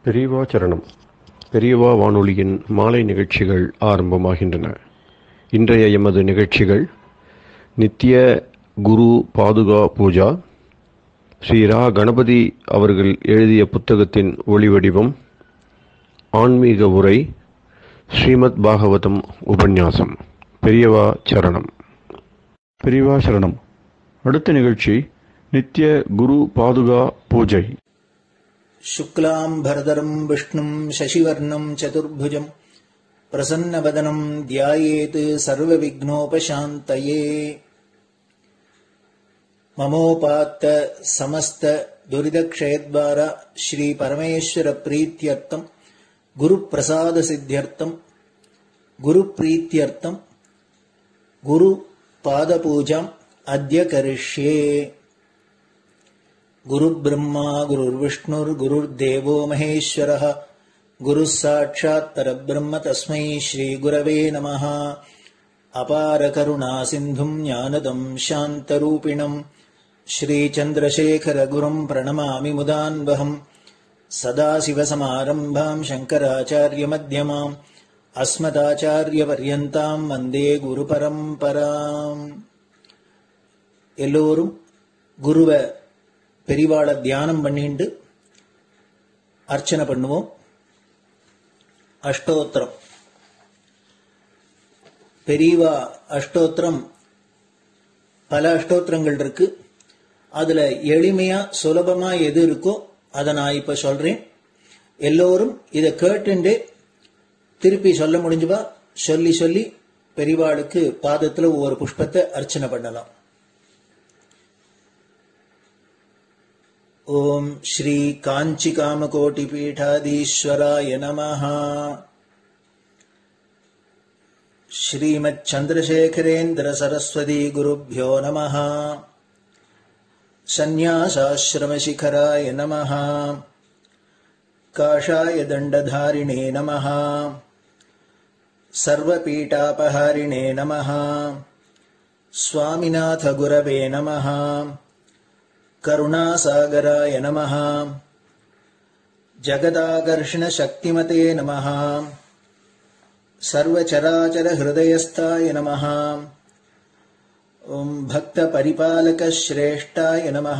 பெரியவா சரணம் பெரியவா வானொலியின் மாலை நிகழ்ச்சிகள் ஆரம்பமாகின்றன இன்றைய எமது நிகழ்ச்சிகள் நித்திய குரு பாதுகா பூஜா ஸ்ரீ ரா கணபதி அவர்கள் எழுதிய புத்தகத்தின் ஒளிவடிவம் ஆன்மீக உரை ஸ்ரீமத் பாகவதம் உபன்யாசம் பெரியவா சரணம் பெரியவா சரணம் அடுத்த நிகழ்ச்சி நித்திய குரு பாதுகா பூஜை शुक्लाम्भरधरम् विष्णुम् शशिवर्णम् चतुर्भुजम् प्रसन्नवदनम् ध्यायेत् सर्वविघ्नोपशान्तये ममोपात्त समस्त दुरिदक्षयद्वारा श्रीपरमेश्वरप्रीत्यर्थम् गुरुप्रसादसिद्ध्यर्थम् गुरुप्रीत्यर्थम् गुरुपादपूजाम् अद्य करिष्ये गुरुब्रह्मा गुरुर्विष्णुर्गुरुर्देवो महेश्वरः गुरुः साक्षात् परब्रह्म तस्मै श्रीगुरवे नमः अपारकरुणासिन्धुम् ज्ञानदम् शान्तरूपिणम् श्रीचन्द्रशेखरगुरुम् प्रणमामि मुदान्वहम् सदाशिवसमारम्भाम् शङ्कराचार्यमध्यमाम् अस्मदाचार्यपर्यन्ताम् वन्दे குருபரம்பராம் எல்லோரும் குருவை பெரிவாளை தியானம் பண்ணிண்டு அர்ச்சனை பண்ணுவோம் அஷ்டோத்திரம் பெரியவா அஷ்டோத்திரம் பல அஷ்டோத்திரங்கள் இருக்கு அதுல எளிமையா சுலபமா எது இருக்கோ அதை நான் இப்ப சொல்றேன் எல்லோரும் இதை கேட்டுண்டே திருப்பி சொல்ல முடிஞ்சுபா சொல்லி சொல்லி பெரிவாளுக்கு பாதத்துல ஒவ்வொரு புஷ்பத்தை அர்ச்சனை பண்ணலாம் ॐ श्रीकाञ्चिकामकोटिपीठाधीश्वराय नमः श्रीमच्छन्द्रशेखरेन्द्रसरस्वतीगुरुभ्यो नमः सन्न्यासाश्रमशिखराय नमः काषाय दण्डधारिणे नमः सर्वपीठापहारिणे नमः स्वामिनाथगुरवे नमः करुणासागराय नमः जगदाकर्षणशक्तिमते नमः सर्वचराचरहृदयस्थाय नमः ॐ भक्तपरिपालकश्रेष्ठाय नमः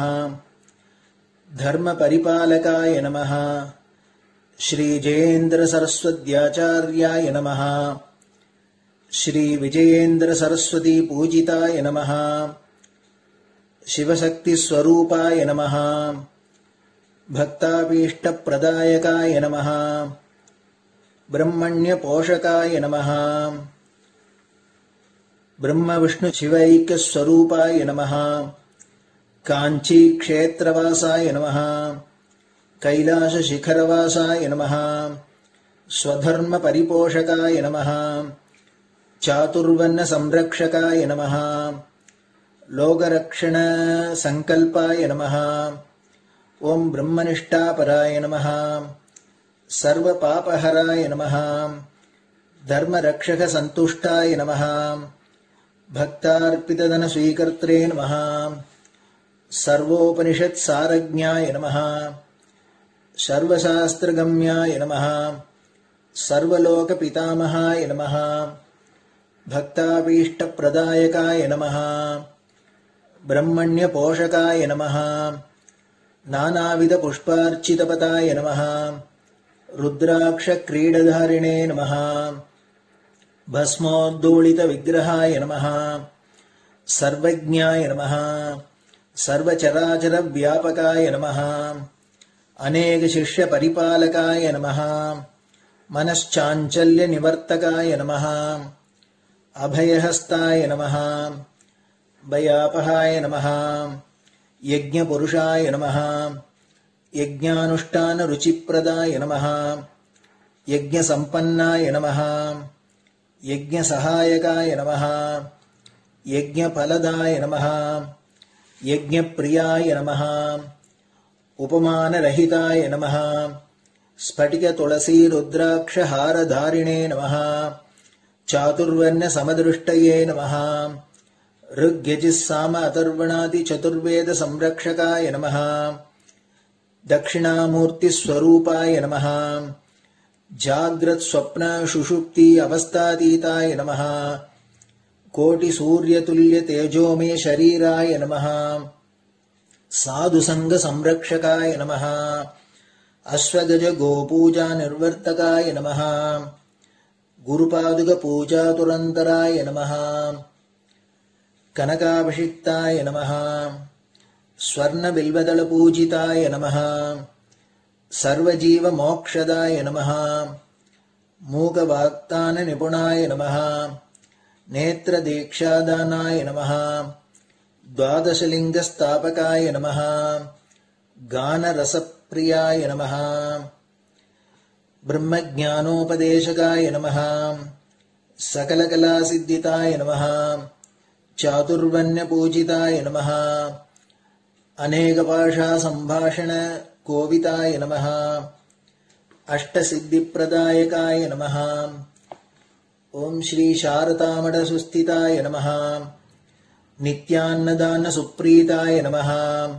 धर्मपरिपालकाय नमः श्रीजयेन्द्रसरस्वत्याचार्याय नमः श्रीविजयेन्द्रसरस्वतीपूजिताय नमः शिवशक्तिस्वरूपाय नमः भक्ताभीष्टप्रदायकाय नमः ब्रह्मण्यपोषकाय नमः ब्रह्मविष्णुशिवैक्यस्वरूपाय नमः काञ्चीक्षेत्रवासाय नमः कैलासशिखरवासाय नमः स्वधर्मपरिपोषकाय नमः चातुर्वन्नसंरक्षकाय नमः लोकरक्षणसङ्कल्पाय नमः ॐ ब्रह्मनिष्ठापराय नमः सर्वपापहराय नमः धर्मरक्षकसन्तुष्टाय नमः भक्तार्पितधनस्वीकर्त्रे नमः सर्वोपनिषत्सारज्ञाय नमः सर्वशास्त्रगम्याय नमः सर्वलोकपितामहाय नमः भक्ताभीष्टप्रदायकाय नमः ब्रह्मण्यपोषकाय नमः नानाविधपुष्पार्चितपताय नमः रुद्राक्षक्रीडधारिणे नमः भस्मोद्दोलितविग्रहाय नमः सर्वज्ञाय नमः सर्वचराचरव्यापकाय नमः अनेकशिष्यपरिपालकाय नमः मनश्चाञ्चल्यनिवर्तकाय नमः अभयहस्ताय नमः भयापहाय नमः यज्ञपुरुषाय नमः यज्ञानुष्ठानरुचिप्रदाय नमः यज्ञसम्पन्नाय नमः यज्ञसहायकाय नमः यज्ञफलदाय नमः यज्ञप्रियाय नमः उपमानरहिताय नमः स्फटिकतुलसीरुद्राक्षहारधारिणे नमः चातुर्वर्ण्यसमदृष्टये नमः ऋग्यजिस्साम अथर्वणादिचतुर्वेदसंरक्षकाय नमः दक्षिणामूर्तिस्वरूपाय नमः जाग्रत्स्वप्नशुषुप्ति अवस्थातीताय नमः कोटिसूर्यतुल्यतेजोमे शरीराय नमः साधुसङ्गसंरक्षकाय नमः अश्वगजगोपूजानिर्वर्तकाय नमः गुरुपादुकपूजातुरन्तराय नमः कनकाभिषिक्ताय नमः स्वर्णबिल्वदलपूजिताय नमः सर्वजीवमोक्षदाय नमः मूकवाक्ताननिपुणाय नमः नेत्रदीक्षादानाय नमः द्वादशलिङ्गस्थापकाय नमः गानरसप्रियाय नमः ब्रह्मज्ञानोपदेशकाय नमः सकलकलासिद्धिताय नमः चातुर्वण्यपूजिताय नमः अनेकभाषासम्भाषणकोविताय नमः अष्टसिद्धिप्रदायकाय नमः ॐ श्रीशारदामठसुस्थिताय नमः नित्यान्नदानसुप्रीताय नमः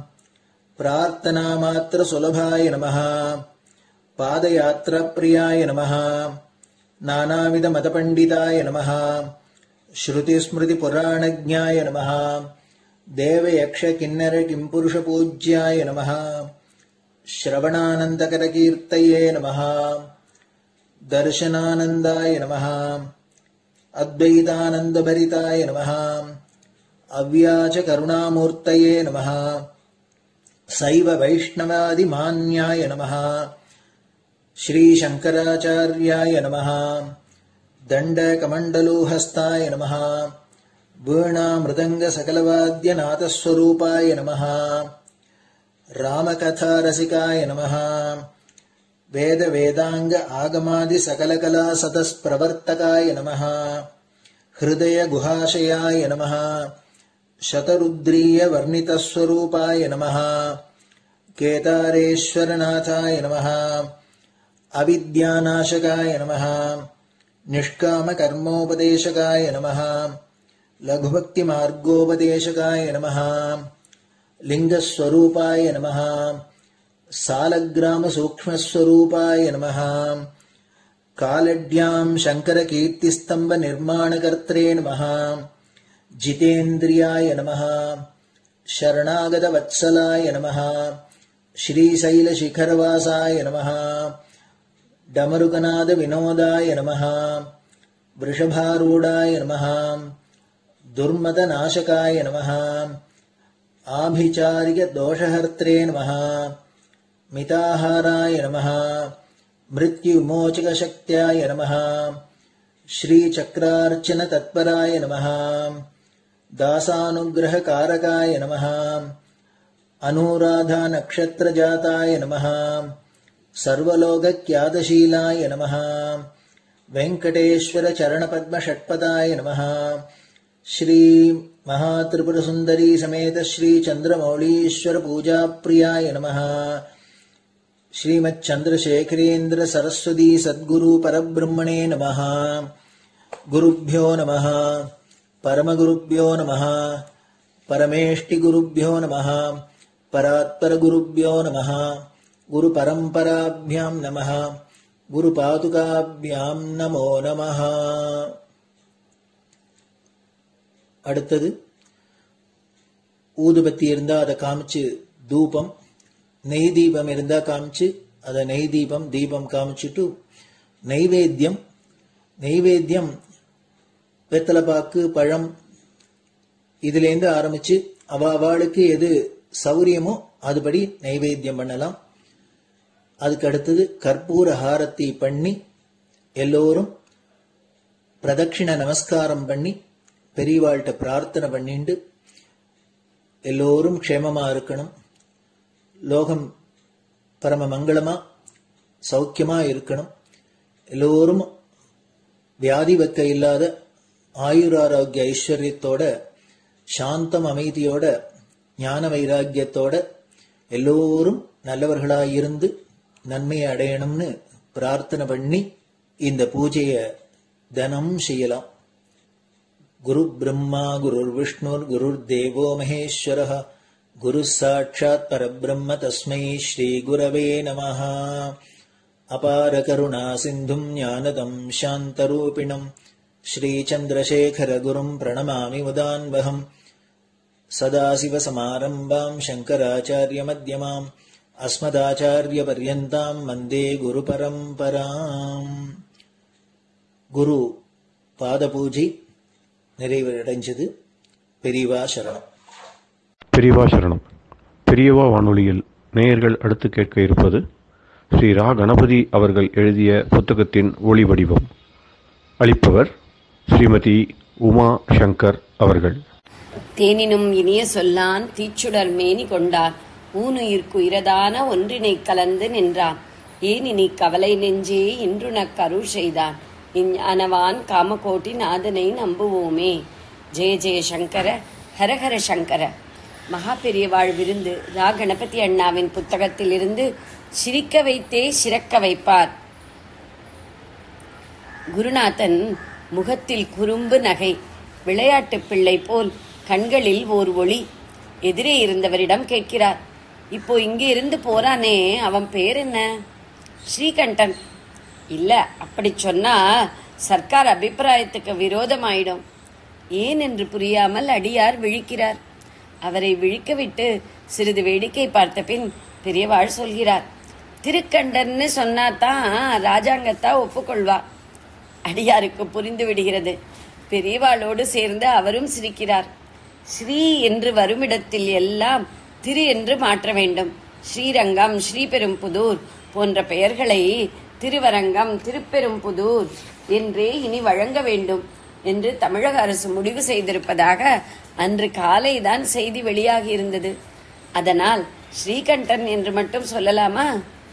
प्रार्थनामात्रसुलभाय नमः पादयात्राप्रियाय नमः नानाविधमतपण्डिताय नमः श्रुतिस्मृतिपुराणज्ञाय नमः देवयक्षकिन्नरकिम्पुरुषपूज्याय नमः श्रवणानन्दकरकीर्तये नमः दर्शनानन्दाय नमः अद्वैतानन्दभरिताय नमः अव्याचकरुणामूर्तये नमः सैव वैष्णवादिमान्याय नमः श्रीशङ्कराचार्याय नमः दण्डकमण्डलोहस्ताय नमः वीणामृदङ्गसकलवाद्यनाथस्वरूपाय नमः रामकथारसिकाय नमः वेदवेदाङ्ग आगमादिसकलकलासतस्प्रवर्तकाय नमः हृदयगुहाशयाय नमः शतरुद्रीयवर्णितस्वरूपाय नमः केदारेश्वरनाथाय नमः अविद्यानाशकाय नमः निष्कामकर्मोपदेशकाय नमः लघुभक्तिमार्गोपदेशकाय नमः लिङ्गस्वरूपाय नमः सालग्रामसूक्ष्मस्वरूपाय नमः कालड्याम् शङ्करकीर्तिस्तम्भनिर्माणकर्त्रे नमः जितेन्द्रियाय नमः शरणागतवत्सलाय नमः श्रीशैलशिखरवासाय नमः डमरुकनादविनोदाय नमः वृषभारूढाय नमः दुर्मदनाशकाय नमः आभिचारिकदोषहर्त्रे नमः मिताहाराय नमः मृत्युमोचकशक्त्याय नमः श्रीचक्रार्चनतत्पराय नमः दासानुग्रहकारकाय नमः अनुराधानक्षत्रजाताय नमः सर्वलोकख्यातशीलाय नमः वेङ्कटेश्वरचरणपद्मषट्पदाय नमः श्रीमहात्रिपुरसुन्दरी समेत श्रीचन्द्रमौळीश्वरपूजाप्रियाय नमः श्रीमच्चन्द्रशेखरेन्द्र सरस्वती सद्गुरु परब्रह्मणे नमः गुरुभ्यो नमः परमगुरुभ्यो नमः परमेष्टिगुरुभ्यो नमः परात्परगुरुभ्यो नमः गुरुपरम्पराभ्यां नमः குருபாதுகாபியாம் நமோ நமः அடுத்தது ஊதுபத்தி இருந்தா அதை காமிச்சு தூபம் நெய் தீபம் இருந்தா காமிச்சு அதை நெய் தீபம் தீபம் காமிச்சுட்டு நைவேத்தியம் நைவேத்தியம் வெத்தலைப்பாக்கு பழம் இதுலேருந்து ஆரம்பிச்சு அவ அவளுக்கு எது சௌரியமோ அதுபடி நைவேத்தியம் பண்ணலாம் அதுக்கு அடுத்தது கற்பூர ஹாரத்தி பண்ணி எல்லோரும் பிரதட்சிண நமஸ்காரம் பண்ணி பெரியவாள்கிட்ட பிரார்த்தனை பண்ணிண்டு எல்லோரும் க்ஷேமமா இருக்கணும் லோகம் பரம மங்களமா சௌக்கியமா இருக்கணும் எல்லோரும் வியாதி வெக்க இல்லாத ஆயுராரோக்கிய ஐஸ்வர்யத்தோட சாந்தம் அமைதியோட ஞான வைராக்கியத்தோட எல்லோரும் நல்லவர்களாயிருந்து நன்மையை அடையணும்னு பிரார்த்தனை பண்ணி இந்த பூஜைய தினம் செய்யலாம் குரு பிரம்மா குருர் விஷ்ணுர் குருர் தேவோ மகேஸ்வர गुरुः साक्षात् परब्रह्म तस्मै श्रीगुरवे नमः अपारकरुणासिन्धुम् ज्ञानदम् शान्तरूपिणम् श्रीचन्द्रशेखरगुरुम् प्रणमामि मुदान्वहम् सदाशिवसमारम्भाम् शङ्कराचार्यमध्यमाम् अस्मदाचार्यपर्यन्ताम् वन्दे गुरुपरम्पराम् குரு பாதபூஜை நிறைவடைஞ்சது பெரியவா சரணம் பெரியவா சரணம் பெரியவா வானொலியில் நேயர்கள் அடுத்து கேட்க இருப்பது ஸ்ரீ ரா கணபதி அவர்கள் எழுதிய புத்தகத்தின் ஒளி வடிவம் அளிப்பவர் ஸ்ரீமதி உமா சங்கர் அவர்கள் தேனினும் இனிய சொல்லான் தீச்சுடர் மேனி கொண்டான் ஊனுயிர்க்குயிரதான ஒன்றினை கலந்து நின்றான் ஏனினி கவலை நெஞ்சே இன்றுனக் அருள் செய்தான் இஞ்ஞானவான் காமகோட்டி நாதனை நம்புவோமே ஜெய ஜெய சங்கர ஹரஹர சங்கர மகா பெரியவாழ் விருந்து ரா கணபதி அண்ணாவின் புத்தகத்திலிருந்து சிரிக்க வைத்தே சிறக்க வைப்பார் குருநாதன் முகத்தில் குறும்பு நகை விளையாட்டு பிள்ளை போல் கண்களில் ஓர் ஒளி எதிரே இருந்தவரிடம் கேட்கிறார் இப்போ இங்கே இருந்து போறானே அவன் பேர் என்ன ஸ்ரீகண்டன் இல்ல அப்படி சொன்னா சர்க்கார் அபிப்பிராயத்துக்கு விரோதமாயிடும் ஏன் என்று புரியாமல் அடியார் விழிக்கிறார் அவரை விழிக்க விட்டு சிறிது வேடிக்கை பார்த்த பின் பெரியவாள் சொல்கிறார் திருக்கண்டன்னு சொன்னாதான் ராஜாங்கத்தா ஒப்புக்கொள்வா அடியாருக்கு புரிந்து விடுகிறது பெரியவாளோடு சேர்ந்து அவரும் சிரிக்கிறார் ஸ்ரீ என்று வருமிடத்தில் எல்லாம் திரு என்று மாற்ற வேண்டும் ஸ்ரீரங்கம் ஸ்ரீபெரும்புதூர் போன்ற பெயர்களை திருவரங்கம் திருப்பெரும்புதூர் என்றே இனி வழங்க வேண்டும் என்று தமிழக அரசு முடிவு செய்திருப்பதாக அன்று காலைதான் செய்தி வெளியாகி இருந்தது அதனால் ஸ்ரீகண்டன் என்று மட்டும் சொல்லலாமா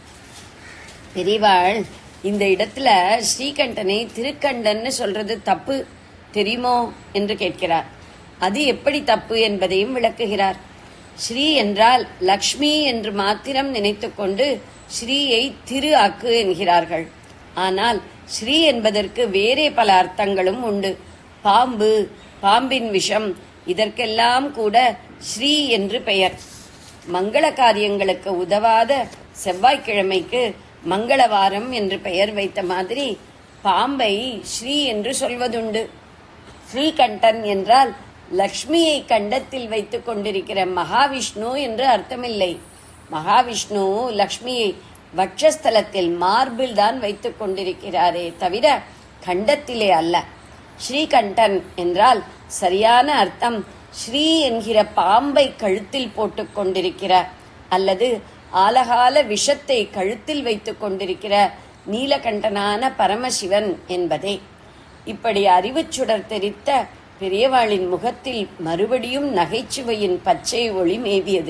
பெரியவாள் இந்த இடத்துல ஸ்ரீகண்டனை திருக்கண்டன்னு சொல்றது தப்பு தெரியுமோ என்று கேட்கிறார் அது எப்படி தப்பு என்பதையும் விளக்குகிறார் ஸ்ரீ என்றால் லக்ஷ்மி என்று மாத்திரம் நினைத்துக்கொண்டு ஸ்ரீயை திரு ஆக்கு என்கிறார்கள் ஆனால் ஸ்ரீ என்பதற்கு வேறே பல அர்த்தங்களும் உண்டு பாம்பு பாம்பின் விஷம் இதற்கெல்லாம் கூட ஸ்ரீ என்று பெயர் மங்கள காரியங்களுக்கு உதவாத செவ்வாய்க்கிழமைக்கு மங்களவாரம் என்று பெயர் வைத்த மாதிரி பாம்பை ஸ்ரீ என்று சொல்வதுண்டு ஸ்ரீகண்டன் என்றால் லக்ஷ்மியை கண்டத்தில் வைத்துக் கொண்டிருக்கிற மகாவிஷ்ணு என்று அர்த்தமில்லை மகாவிஷ்ணு லக்ஷ்மியை வட்சஸ்தலத்தில் மார்பில் தான் வைத்துக் கொண்டிருக்கிறாரே தவிர கண்டத்திலே அல்ல ஸ்ரீகண்டன் என்றால் சரியான அர்த்தம் ஸ்ரீ என்கிற பாம்பை கழுத்தில் போட்டுக் கொண்டிருக்கிறார் அல்லது ஆலகால விஷத்தை கழுத்தில் வைத்துக் கொண்டிருக்கிற நீலகண்டனான பரமசிவன் என்பதே இப்படி அறிவுச் சுடர் தெரித்த பெரியவாளின் முகத்தில் மறுபடியும் நகைச்சுவையின் பச்சை ஒளி மேவியது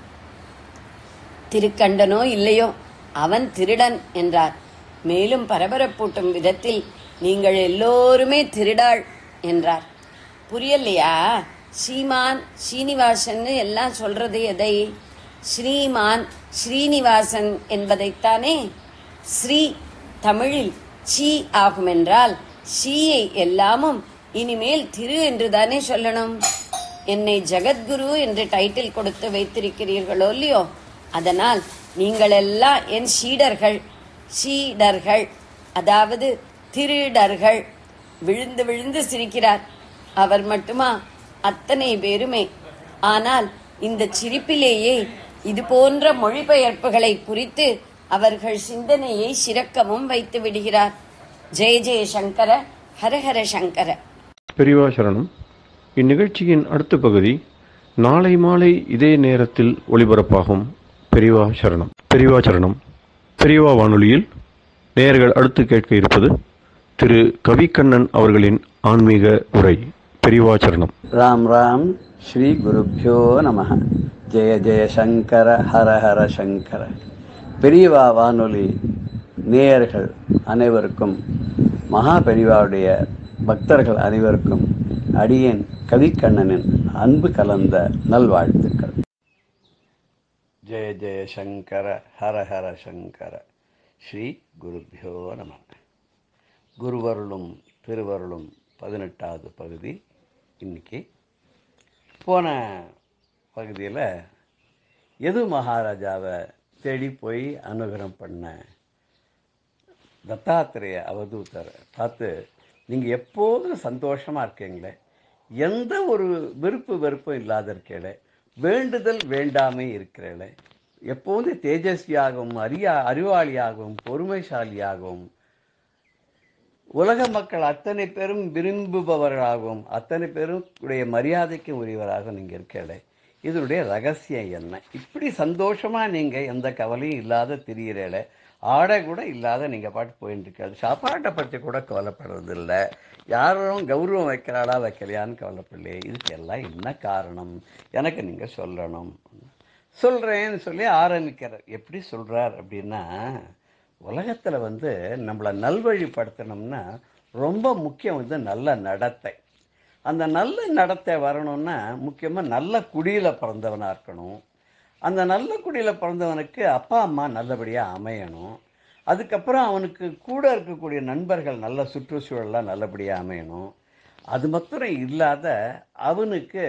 திருக்கண்டனோ இல்லையோ அவன் திருடன் என்றார் மேலும் பரபரப்பூட்டும் விதத்தில் நீங்கள் எல்லோருமே திருடாள் என்றார் புரியலையா ஸ்ரீமான் ஸ்ரீனிவாசன் எல்லாம் சொல்றது எதை ஸ்ரீமான் ஸ்ரீனிவாசன் என்பதைத்தானே ஸ்ரீ தமிழில் சி ஆகுமென்றால் ஷீயை எல்லாமும் இனிமேல் திரு என்று தானே சொல்லணும் என்னை ஜெகத்குரு என்று டைட்டில் கொடுத்து வைத்திருக்கிறீர்களோ இல்லையோ அதனால் நீங்கள் எல்லாம் என் சீடர்கள் சீடர்கள் அதாவது திருடர்கள் விழுந்து விழுந்து சிரிக்கிறார் அவர் மட்டுமா அத்தனை பேருமே ஆனால் இந்த சிரிப்பிலேயே இது போன்ற மொழிபெயர்ப்புகளை குறித்து அவர்கள் சிந்தனையை சிறக்கவும் வைத்து விடுகிறார் ஜெய ஜெய சங்கர ஹரஹர சங்கர பெரியவா சரணம் இந்நிகழ்ச்சியின் அடுத்த பகுதி நாளை மாலை இதே நேரத்தில் ஒளிபரப்பாகும் பெரியவா சரணம் பெரியவா சரணம் பெரியவா வானொலியில் நேயர்கள் அடுத்து கேட்க இருப்பது திரு கவிக்கண்ணன் அவர்களின் ஆன்மீக உரை பெரியவா சரணம் ராம் ராம் ஸ்ரீ குருப்பியோ நம ஜெய ஜெய சங்கர ஹர ஹர சங்கர பெரியவா வானொலி நேயர்கள் அனைவருக்கும் மகா பெரியவாவுடைய பக்தர்கள் அனைவருக்கும் அடியேன் கவிக்கண்ணனின் அன்பு கலந்த நல்வாழ்த்துக்கள் ஜெய ஜெய சங்கர ஹர ஹர சங்கர ஸ்ரீ குருப்பியோ நம குருவருளும் திருவருளும் பதினெட்டாவது பகுதி இன்னைக்கு போன பகுதியில் எது மகாராஜாவை தேடி போய் அனுகிரகம் பண்ண தத்தாத்திரேய அவதூதரை பார்த்து நீங்கள் எப்போதும் சந்தோஷமாக இருக்கீங்களே எந்த ஒரு விருப்பு வெறுப்பும் இல்லாத இருக்கீங்களே வேண்டுதல் வேண்டாமே இருக்கிறீங்களே எப்போதும் தேஜஸ்வியாகவும் அறியா அறிவாளியாகவும் பொறுமைசாலியாகவும் உலக மக்கள் அத்தனை பேரும் விரும்புபவர்களாகவும் அத்தனை பேரும் உடைய மரியாதைக்கு உரியவராகவும் நீங்கள் இருக்கீங்களே இதனுடைய ரகசியம் என்ன இப்படி சந்தோஷமா நீங்க எந்த கவலையும் இல்லாத திரியிறல ஆடை கூட இல்லாத நீங்க பாட்டு போயிட்டு இருக்காது சாப்பாட்டை பற்றி கூட கவலைப்படுறதில்ல யாரும் கௌரவம் வைக்கிறாளா வைக்கலையான்னு கவலைப்படலையே இதுக்கு எல்லாம் என்ன காரணம் எனக்கு நீங்க சொல்லணும் சொல்றேன்னு சொல்லி ஆரம்பிக்கிறார் எப்படி சொல்றார் அப்படின்னா உலகத்துல வந்து நம்மளை நல்வழிப்படுத்தணும்னா ரொம்ப முக்கியம் வந்து நல்ல நடத்தை அந்த நல்ல நடத்தை வரணும்னா முக்கியமாக நல்ல குடியில் பிறந்தவனாக இருக்கணும் அந்த நல்ல குடியில் பிறந்தவனுக்கு அப்பா அம்மா நல்லபடியாக அமையணும் அதுக்கப்புறம் அவனுக்கு கூட இருக்கக்கூடிய நண்பர்கள் நல்ல சுற்றுச்சூழல்லாம் நல்லபடியாக அமையணும் அது மாத்திரம் இல்லாத அவனுக்கு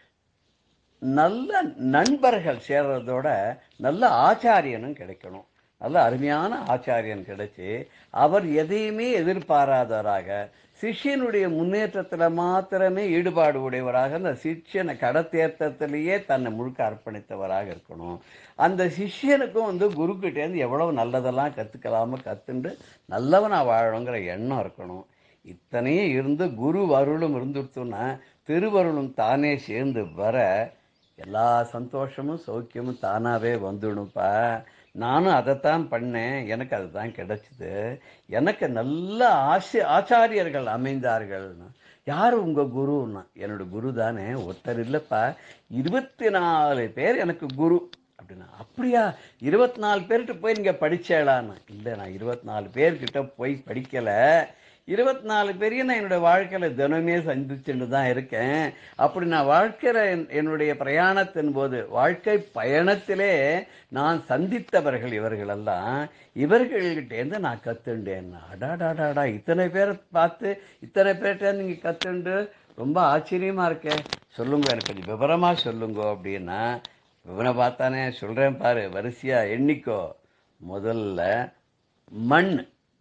நல்ல நண்பர்கள் சேர்றதோட நல்ல ஆச்சாரியனும் கிடைக்கணும் நல்ல அருமையான ஆச்சாரியன் கிடைச்சி அவர் எதையுமே எதிர்பாராதவராக சிஷ்யனுடைய முன்னேற்றத்தில் மாத்திரமே ஈடுபாடு உடையவராக அந்த சிஷ்யனை கடத்தேற்றத்திலேயே தன்னை முழுக்க அர்ப்பணித்தவராக இருக்கணும் அந்த சிஷ்யனுக்கும் வந்து குருக்கிட்டேருந்து எவ்வளவு நல்லதெல்லாம் கற்றுக்கலாமோ கற்றுண்டு நல்லவனாக வாழணுங்கிற எண்ணம் இருக்கணும் இத்தனையும் இருந்து குரு அருளும் இருந்துடுத்துன்னா திருவருளும் தானே சேர்ந்து வர எல்லா சந்தோஷமும் சௌக்கியமும் தானாகவே வந்துடும்ப்பா நானும் அதைத்தான் பண்ணேன் எனக்கு அதுதான் கிடைச்சிது எனக்கு நல்ல ஆசி ஆச்சாரியர்கள் அமைந்தார்கள் யார் உங்கள் குருன்னா என்னோட குரு தானே ஒருத்தர் இல்லைப்பா இருபத்தி நாலு பேர் எனக்கு குரு அப்படின்னா அப்படியா இருபத்தி நாலு பேர்கிட்ட போய் நீங்கள் படிச்சேளான்னு இல்லை நான் இருபத்தி நாலு பேர்கிட்ட போய் படிக்கலை இருபத்தி நாலு பேரையும் நான் என்னுடைய வாழ்க்கையில் தினமே சந்திச்சுட்டு தான் இருக்கேன் அப்படி நான் வாழ்க்கையில் என்- என்னுடைய பிரயாணத்தின் போது வாழ்க்கை பயணத்திலே நான் சந்தித்தவர்கள் இவர்களெல்லாம் இவர்கள்கிட்டேருந்து நான் கற்றுண்டேன் அடாடாடாடா இத்தனை பேரை பார்த்து இத்தனை பேர்கிட்ட நீங்கள் கற்றுண்டு ரொம்ப ஆச்சரியமாக இருக்கே சொல்லுங்க எனக்கு கொஞ்சம் விவரமாக சொல்லுங்க அப்படின்னா விவரம் பார்த்தானே சொல்கிறேன் பாரு வரிசையாக எண்ணிக்கோ முதல்ல மண்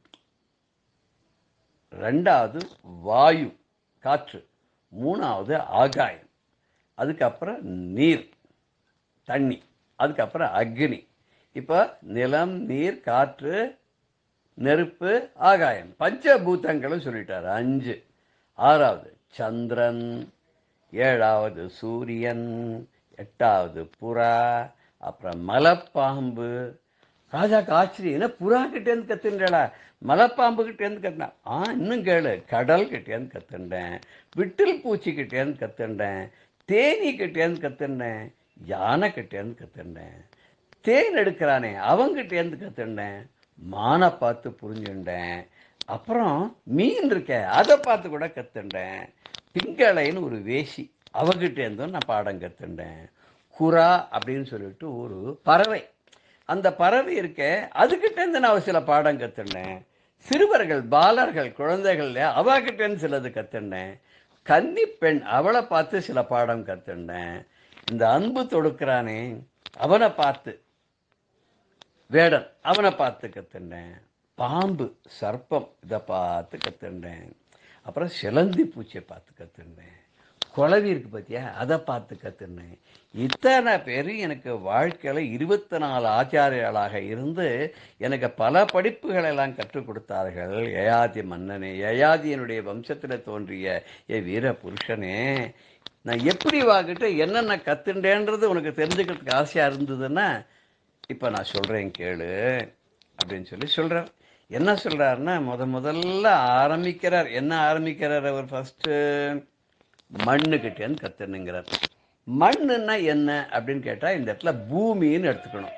ரெண்டாவது வாயு காற்று மூணாவது ஆகாயம் அதுக்கப்புறம் நீர் தண்ணி அதுக்கப்புறம் அக்னி இப்போ நிலம் நீர் காற்று நெருப்பு ஆகாயம் பஞ்சபூதங்களும் சொல்லிட்டார் அஞ்சு ஆறாவது சந்திரன் ஏழாவது சூரியன் எட்டாவது புறா அப்புறம் மலைப்பாம்பு ராஜாக்கு ஆச்சரியம் என்ன புறா கிட்டேருந்து கத்துன்றடா மலைப்பாம்பு கிட்டேருந்து கத்துனா ஆ இன்னும் கேளு கடல் கிட்டேருந்து கத்துண்டேன் விட்டில் பூச்சி கிட்டேருந்து கத்துண்டேன் தேனி கிட்டேருந்து கத்துண்டேன் யானை கிட்டேருந்து கத்துண்டேன் தேன் எடுக்கிறானே அவங்கிட்டேருந்து கத்துண்டேன் மானை பார்த்து புரிஞ்சுண்டேன் அப்புறம் மீன் இருக்கே அதை பார்த்து கூட கத்துண்டேன் பிங்களைன்னு ஒரு வேஷி அவகிட்டேருந்தும் நான் பாடம் கத்துண்டேன் குரா அப்படின்னு சொல்லிட்டு ஒரு பறவை அந்த பறவை இருக்கே அதுகிட்டேருந்து நான் சில பாடம் கத்துண்டேன் சிறுவர்கள் பாலர்கள் குழந்தைகள் அவகிட்டேருந்து சிலது கத்துண்டேன் கன்னி பெண் அவளை பார்த்து சில பாடம் கத்துண்டேன் இந்த அன்பு தொடுக்கிறானே அவனை பார்த்து வேடன் அவனை பார்த்து கத்துண்டேன் பாம்பு சர்ப்பம் இதை பார்த்து கத்துண்டேன் அப்புறம் சிலந்தி பூச்சியை பார்த்து கத்துண்டேன் குளவி இருக்கு பார்த்தியா அதை பார்த்து கத்துனேன் இத்தனை பேர் எனக்கு வாழ்க்கையில் இருபத்தி நாலு ஆச்சாரியர்களாக இருந்து எனக்கு பல படிப்புகள் எல்லாம் கற்றுக் கொடுத்தார்கள் யயாதி மன்னனே யயாதியனுடைய வம்சத்தில் தோன்றிய ஏ வீர புருஷனே நான் எப்படி வாங்கிட்டு என்னென்ன கத்துண்டேன்றது உனக்கு தெரிஞ்சுக்கிறதுக்கு ஆசையாக இருந்ததுன்னா இப்போ நான் சொல்கிறேன் கேளு அப்படின்னு சொல்லி சொல்கிறார் என்ன சொல்கிறாருன்னா முத முதல்ல ஆரம்பிக்கிறார் என்ன ஆரம்பிக்கிறார் அவர் ஃபஸ்ட்டு மண்ணுக்கிட்டேன்னு கத்துனுங்கிறார் மண்ணுன்னா என்ன அப்படின்னு கேட்டால் இந்த இடத்துல பூமின்னு எடுத்துக்கணும்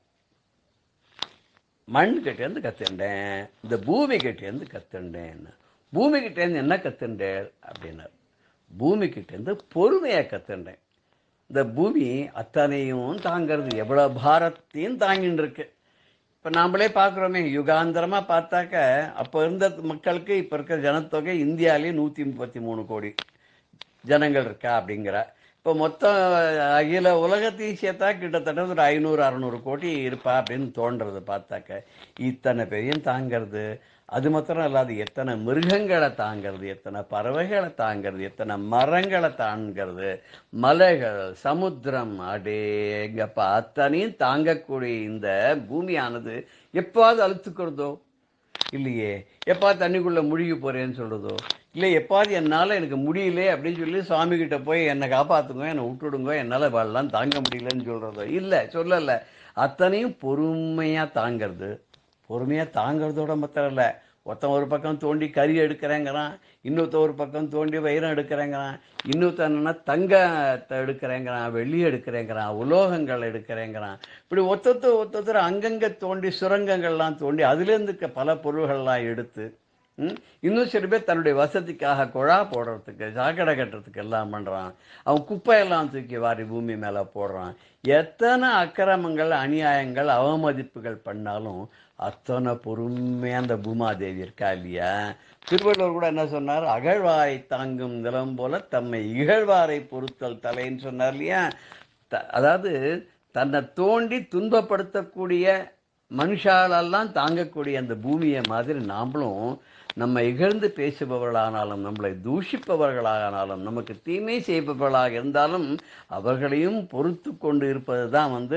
மண் கிட்டேருந்து கத்துண்டேன் இந்த பூமி கிட்டேருந்து கத்துண்டேன் பூமி கிட்டேருந்து என்ன கத்துண்டேன் அப்படின்னார் பூமி கிட்டேருந்து பொறுமையை கத்துண்டேன் இந்த பூமி அத்தனையும் தாங்கிறது எவ்வளோ பாரத்தையும் தாங்கின்னு இருக்கு இப்போ நாமளே பார்க்குறோமே யுகாந்தரமாக பார்த்தாக்க அப்போ இருந்த மக்களுக்கு இப்போ இருக்கிற ஜனத்தொகை இந்தியாவிலே நூற்றி முப்பத்தி மூணு கோடி ஜனங்கள் இருக்கா அப்படிங்கிற இப்போ மொத்தம் அகில உலகத்தையும் சேர்த்தா கிட்டத்தட்ட ஒரு ஐநூறு அறநூறு கோடி இருப்பா அப்படின்னு தோன்றது பார்த்தாக்க இத்தனை பேரையும் தாங்கிறது அது மாத்திரம் இல்லாது எத்தனை மிருகங்களை தாங்கிறது எத்தனை பறவைகளை தாங்கிறது எத்தனை மரங்களை தாங்கிறது மலைகள் சமுத்திரம் அடேங்கப்பா அத்தனையும் தாங்கக்கூடிய இந்த பூமியானது எப்பாவது அழுத்துக்கிறதோ இல்லையே எப்பா தண்ணிக்குள்ளே முழுகி போகிறேன்னு சொல்கிறதோ இல்லை எப்பாவது என்னால் எனக்கு முடியல அப்படின்னு சொல்லி சுவாமி கிட்ட போய் என்னை காப்பாற்றுங்க என்னை விட்டுடுங்க என்னால் வாழலாம் தாங்க முடியலன்னு சொல்கிறதோ இல்லை சொல்லலை அத்தனையும் பொறுமையாக தாங்கிறது பொறுமையாக தாங்கிறதோட மாத்திரம் இல்லை ஒருத்தன் ஒரு பக்கம் தோண்டி கறி எடுக்கிறேங்கிறான் இன்னொருத்த ஒரு பக்கம் தோண்டி வைரம் எடுக்கிறேங்கிறான் இன்னொருத்தன் என்னன்னா தங்கத்தை எடுக்கிறேங்கிறான் வெள்ளி எடுக்கிறேங்கிறான் உலோகங்கள் எடுக்கிறேங்கிறான் இப்படி ஒத்தொத்த ஒத்தொத்தர் அங்கங்கே தோண்டி சுரங்கங்கள்லாம் தோண்டி அதுலேருந்து க- பல பொருள்கள்லாம் எடுத்து ம், இன்னும் சில பேர் தன்னுடைய வசதிக்காக குழா போடுறதுக்கு சாக்கடை கட்டுறதுக்கு எல்லாம் பண்ணுறான் அவன் குப்பையெல்லாம் தூக்கி வாரி பூமி மேலே போடுறான் எத்தனை அக்கிரமங்கள் அநியாயங்கள் அவமதிப்புகள் பண்ணாலும் அத்தனை பொறுமையாக அந்த பூமாதேவி இருக்கா இல்லையா திருவள்ளுவர் கூட என்ன சொன்னார் அகழ்வாரை தாங்கும் நிலம் போல தம்மை இகழ்வாரை பொறுத்தல் தலைன்னு சொன்னார் இல்லையா த- அதாவது தன்னை தோண்டி துன்பப்படுத்தக்கூடிய மனுஷாலெல்லாம் தாங்கக்கூடிய அந்த பூமியை மாதிரி நாமளும் நம்ம இகழ்ந்து பேசுபவர்களானாலும் நம்மளை தூஷிப்பவர்களானாலும் நமக்கு தீமை செய்பவர்களாக இருந்தாலும் அவர்களையும் பொறுத்து கொண்டு இருப்பது தான் வந்து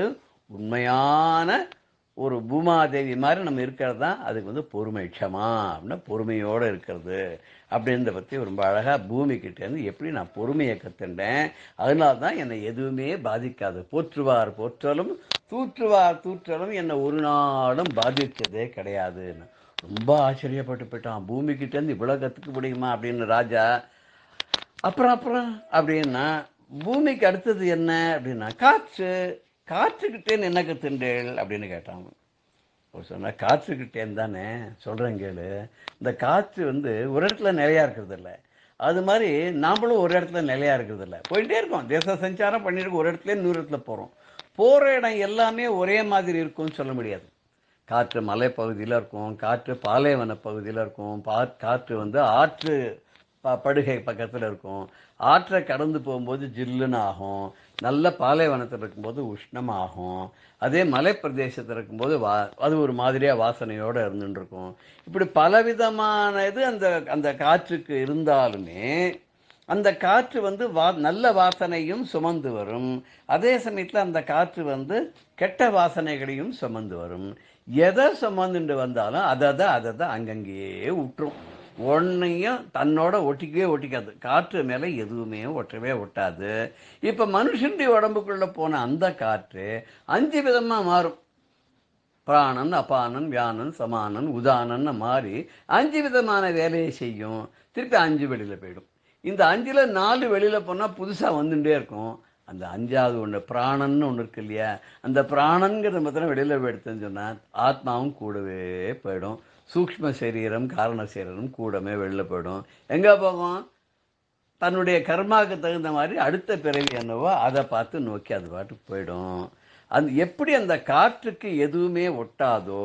உண்மையான ஒரு பூமாதேவி மாதிரி நம்ம இருக்கிறது தான் அதுக்கு வந்து பொறுமை க்ஷமா அப்படின்னா பொறுமையோடு இருக்கிறது அப்படின்றத பற்றி ரொம்ப அழகாக பூமிக்கிட்டேருந்து எப்படி நான் பொறுமையை கற்றுண்டேன் அதனால தான் என்னை எதுவுமே பாதிக்காது போற்றுவார் போற்றலும் தூற்றுவார் தூற்றலும் என்னை ஒரு நாளும் பாதித்ததே கிடையாதுன்னு ரொம்ப ஆச்சரியப்பட்டு போயிட்டான் பூமிக்கிட்டேருந்து இவ்வளோ கற்றுக்க முடியுமா அப்படின்னு ராஜா அப்புறம் அப்புறம் அப்படின்னா பூமிக்கு அடுத்தது என்ன அப்படின்னா காற்று காற்றுக்கிட்டேன்னு என்ன கத்துண்டேள் அப்படின்னு கேட்டான் அவர் சொன்னா காற்றுக்கிட்டேன்னு தானே சொல்கிறேன் கேளு இந்த காற்று வந்து ஒரு இடத்துல நிலையா இருக்கிறது இல்ல அது மாதிரி நாமளும் ஒரு இடத்துல நிலையா இருக்கிறது இல்ல போயிட்டே இருக்கோம் தேச சஞ்சாரம் பண்ணிட்டு ஒரு இடத்துல இன்னொரு இடத்துல போகிறோம் போகிற இடம் எல்லாமே ஒரே மாதிரி இருக்கும்னு சொல்ல முடியாது காற்று மலைப்பகுதியில் இருக்கும் காற்று பாலைவன பகுதியில் இருக்கும் பா காற்று வந்து ஆற்று ப படுகை பக்கத்தில் இருக்கும் ஆற்றை கடந்து போகும்போது ஜில்லுன்னு ஆகும் நல்ல பாலைவனத்தில் இருக்கும்போது உஷ்ணமாகும் அதே மலைப்பிரதேசத்தில் இருக்கும்போது வா அது ஒரு மாதிரியாக வாசனையோடு இருந்துட்டு இருக்கும் இப்படி பலவிதமான இது அந்த அந்த காற்றுக்கு இருந்தாலுமே அந்த காற்று வந்து வா நல்ல வாசனையும் சுமந்து வரும் அதே சமயத்தில் அந்த காற்று வந்து கெட்ட வாசனைகளையும் சுமந்து வரும் எதை சுமந்துட்டு வந்தாலும் அதை தான் அதை தான் அங்கங்கேயே விட்டுரும் ஒன்றையும் தன்னோட ஒட்டிக்கவே ஒட்டிக்காது காற்று மேலே எதுவுமே ஒட்டவே ஒட்டாது இப்போ மனுஷனுடைய உடம்புக்குள்ளே போன அந்த காற்று அஞ்சு விதமாக மாறும் பிராணன் அபானன் வியானன் சமானன் உதானன்னு மாறி அஞ்சு விதமான வேலையை செய்யும் திருப்பி அஞ்சு வெளியில் போயிடும் இந்த அஞ்சில் நாலு வெளியில் போனால் புதுசாக வந்துட்டே இருக்கும் அந்த அஞ்சாவது ஒன்று பிராணன்னு ஒன்று இருக்கு இல்லையா அந்த பிராணங்கிறத மாத்திரம் வெளியில் போயிடுதுன்னு சொன்னால் ஆத்மாவும் கூடவே போயிடும் சூக்ஷ்ம சரீரம் காரண சரீரம் கூடவே வெளியில் போயிடும் எங்கே போகும் தன்னுடைய கர்மாவுக்கு தகுந்த மாதிரி அடுத்த பிறவி என்னவோ அதை பார்த்து நோக்கி அது பாட்டுக்கு போயிடும் அது எப்படி அந்த காற்றுக்கு எதுவுமே ஒட்டாதோ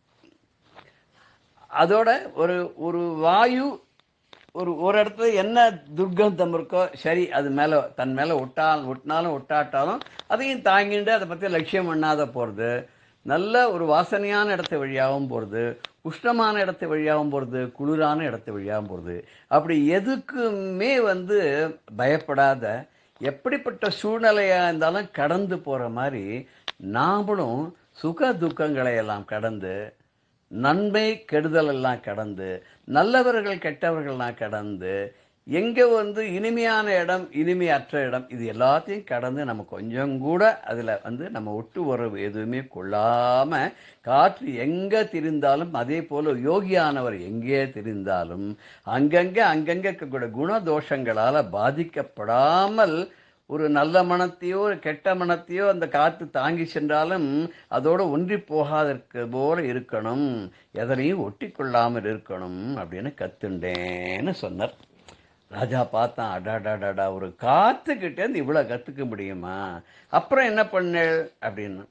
அதோட ஒரு ஒரு வாயு ஒரு ஒரு இடத்துல என்ன துர்க்கந்தம் இருக்கோ சரி அது மேலே தன் மேலே ஒட்டால் ஒட்டினாலும் ஒட்டாட்டாலும் அதையும் தாங்கிட்டு அதை பற்றி லட்சியம் பண்ணாத போகிறது நல்ல ஒரு வாசனையான இடத்து வழியாகவும் போகிறது உஷ்ணமான இடத்து வழியாகவும் போகிறது குளிரான இடத்து வழியாகவும் போகிறது அப்படி எதுக்குமே வந்து பயப்படாத எப்படிப்பட்ட சூழ்நிலையாக இருந்தாலும் கடந்து போகிற மாதிரி நாமளும் சுக துக்கங்களை எல்லாம் கடந்து நன்மை கெடுதல் எல்லாம் கடந்து நல்லவர்கள் கெட்டவர்கள்லாம் கடந்து எங்கே வந்து இனிமையான இடம் இனிமையற்ற இடம் இது எல்லாத்தையும் கடந்து நம்ம கொஞ்சம் கூட அதில் வந்து நம்ம ஒட்டு உறவு எதுவுமே கொள்ளாமல் காற்று எங்கே திரிந்தாலும் அதே போல் யோகியானவர் எங்கே திரிந்தாலும் அங்கங்கே அங்கங்கே இருக்கக்கூடிய குணதோஷங்களால் பாதிக்கப்படாமல் ஒரு நல்ல மனத்தையோ ஒரு கெட்ட மனத்தையோ அந்த காற்று தாங்கி சென்றாலும் அதோடு ஒன்றி போகாதற்கு போல இருக்கணும் எதனையும் ஒட்டி கொள்ளாமல் இருக்கணும் அப்படின்னு கத்துண்டேன்னு சொன்னார் ராஜா பார்த்தான் அடாடாடாடா ஒரு காத்துக்கிட்டேருந்து இவ்வளோ கற்றுக்க முடியுமா அப்புறம் என்ன பண்ணேள் அப்படின்னு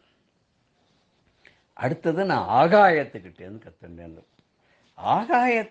அடுத்தது நான் ஆகாயத்துக்கிட்டேருந்து கற்றுண்டேன்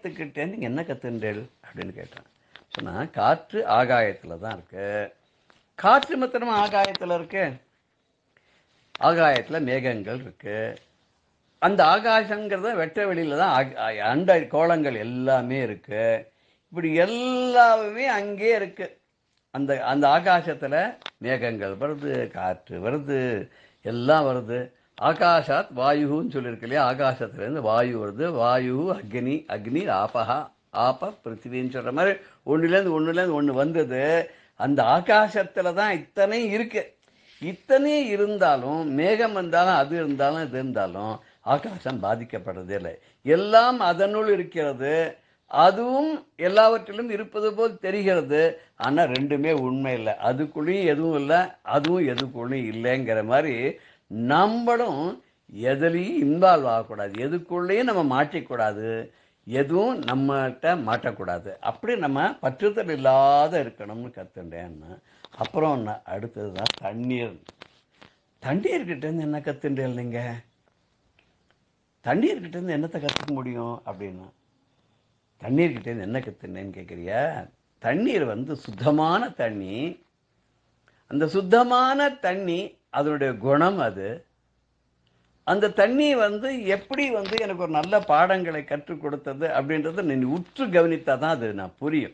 ஆகாயத்துக்கிட்டேருந்து என்ன கற்றுண்டேள் அப்படின்னு கேட்டேன் சொன்னா காற்று ஆகாயத்தில் தான் இருக்கு காற்று மாத்திரமா ஆகாயத்துல இருக்கு ஆகாயத்துல மேகங்கள் இருக்கு அந்த ஆகாசங்கிறத வெட்ட வெளியில தான் ஆக- ஆ- அண்ட கோளங்கள் எல்லாமே இருக்கு இப்படி எல்லாமே அங்கே இருக்கு அந்த அந்த ஆகாசத்துல மேகங்கள் வருது காற்று வருது எல்லாம் வருது ஆகாஷாத் வாயுன்னு சொல்லியிருக்கு இல்லையா ஆகாசத்துலேருந்து வாயு வருது வாயு அக்னி அக்னி ஆபஹா ஆப பிருத்திவின்னு சொல்ற மாதிரி ஒன்றுலேருந்து ஒன்றுலேருந்து ஒன்று வந்தது அந்த ஆகாசத்துல தான் இத்தனை இருக்கு இத்தனை இருந்தாலும் மேகம் வந்தாலும் அது இருந்தாலும் இது இருந்தாலும் ஆகாசம் பாதிக்கப்படுறதே இல்லை எல்லாம் அதனுள் இருக்கிறது அதுவும் எல்லாவற்றிலும் இருப்பது போல் தெரிகிறது ஆனா ரெண்டுமே உண்மை இல்லை அதுக்குள்ளேயும் எதுவும் இல்லை அதுவும் எதுக்குள்ளேயும் இல்லைங்கிற மாதிரி நம்மளும் எதுலேயும் இன்வால்வ் ஆகக்கூடாது எதுக்குள்ளேயும் நம்ம மாட்டிக்கூடாது எதுவும் நம்மகிட்ட மாட்டக்கூடாது அப்படி நம்ம பற்றுதல் இல்லாத இருக்கணும்னு கற்றுண்டேன்னு அப்புறம் என்ன அடுத்தது தான் தண்ணீர் தண்ணீர்கிட்டேருந்து என்ன கற்றுண்டேன் இல்லைங்க தண்ணீர்கிட்டேருந்து என்னத்தை கற்றுக்க முடியும் அப்படின்னா தண்ணீர்கிட்டேருந்து என்ன கற்றுனேன்னு கேட்குறியா தண்ணீர் வந்து சுத்தமான தண்ணி அந்த சுத்தமான தண்ணி அதனுடைய குணம் அது அந்த தண்ணி வந்து எப்படி வந்து எனக்கு ஒரு நல்ல பாடங்களை கற்றுக் கொடுத்தது அப்படின்றத நீ உற்று கவனித்தா தான் அது நான் புரியும்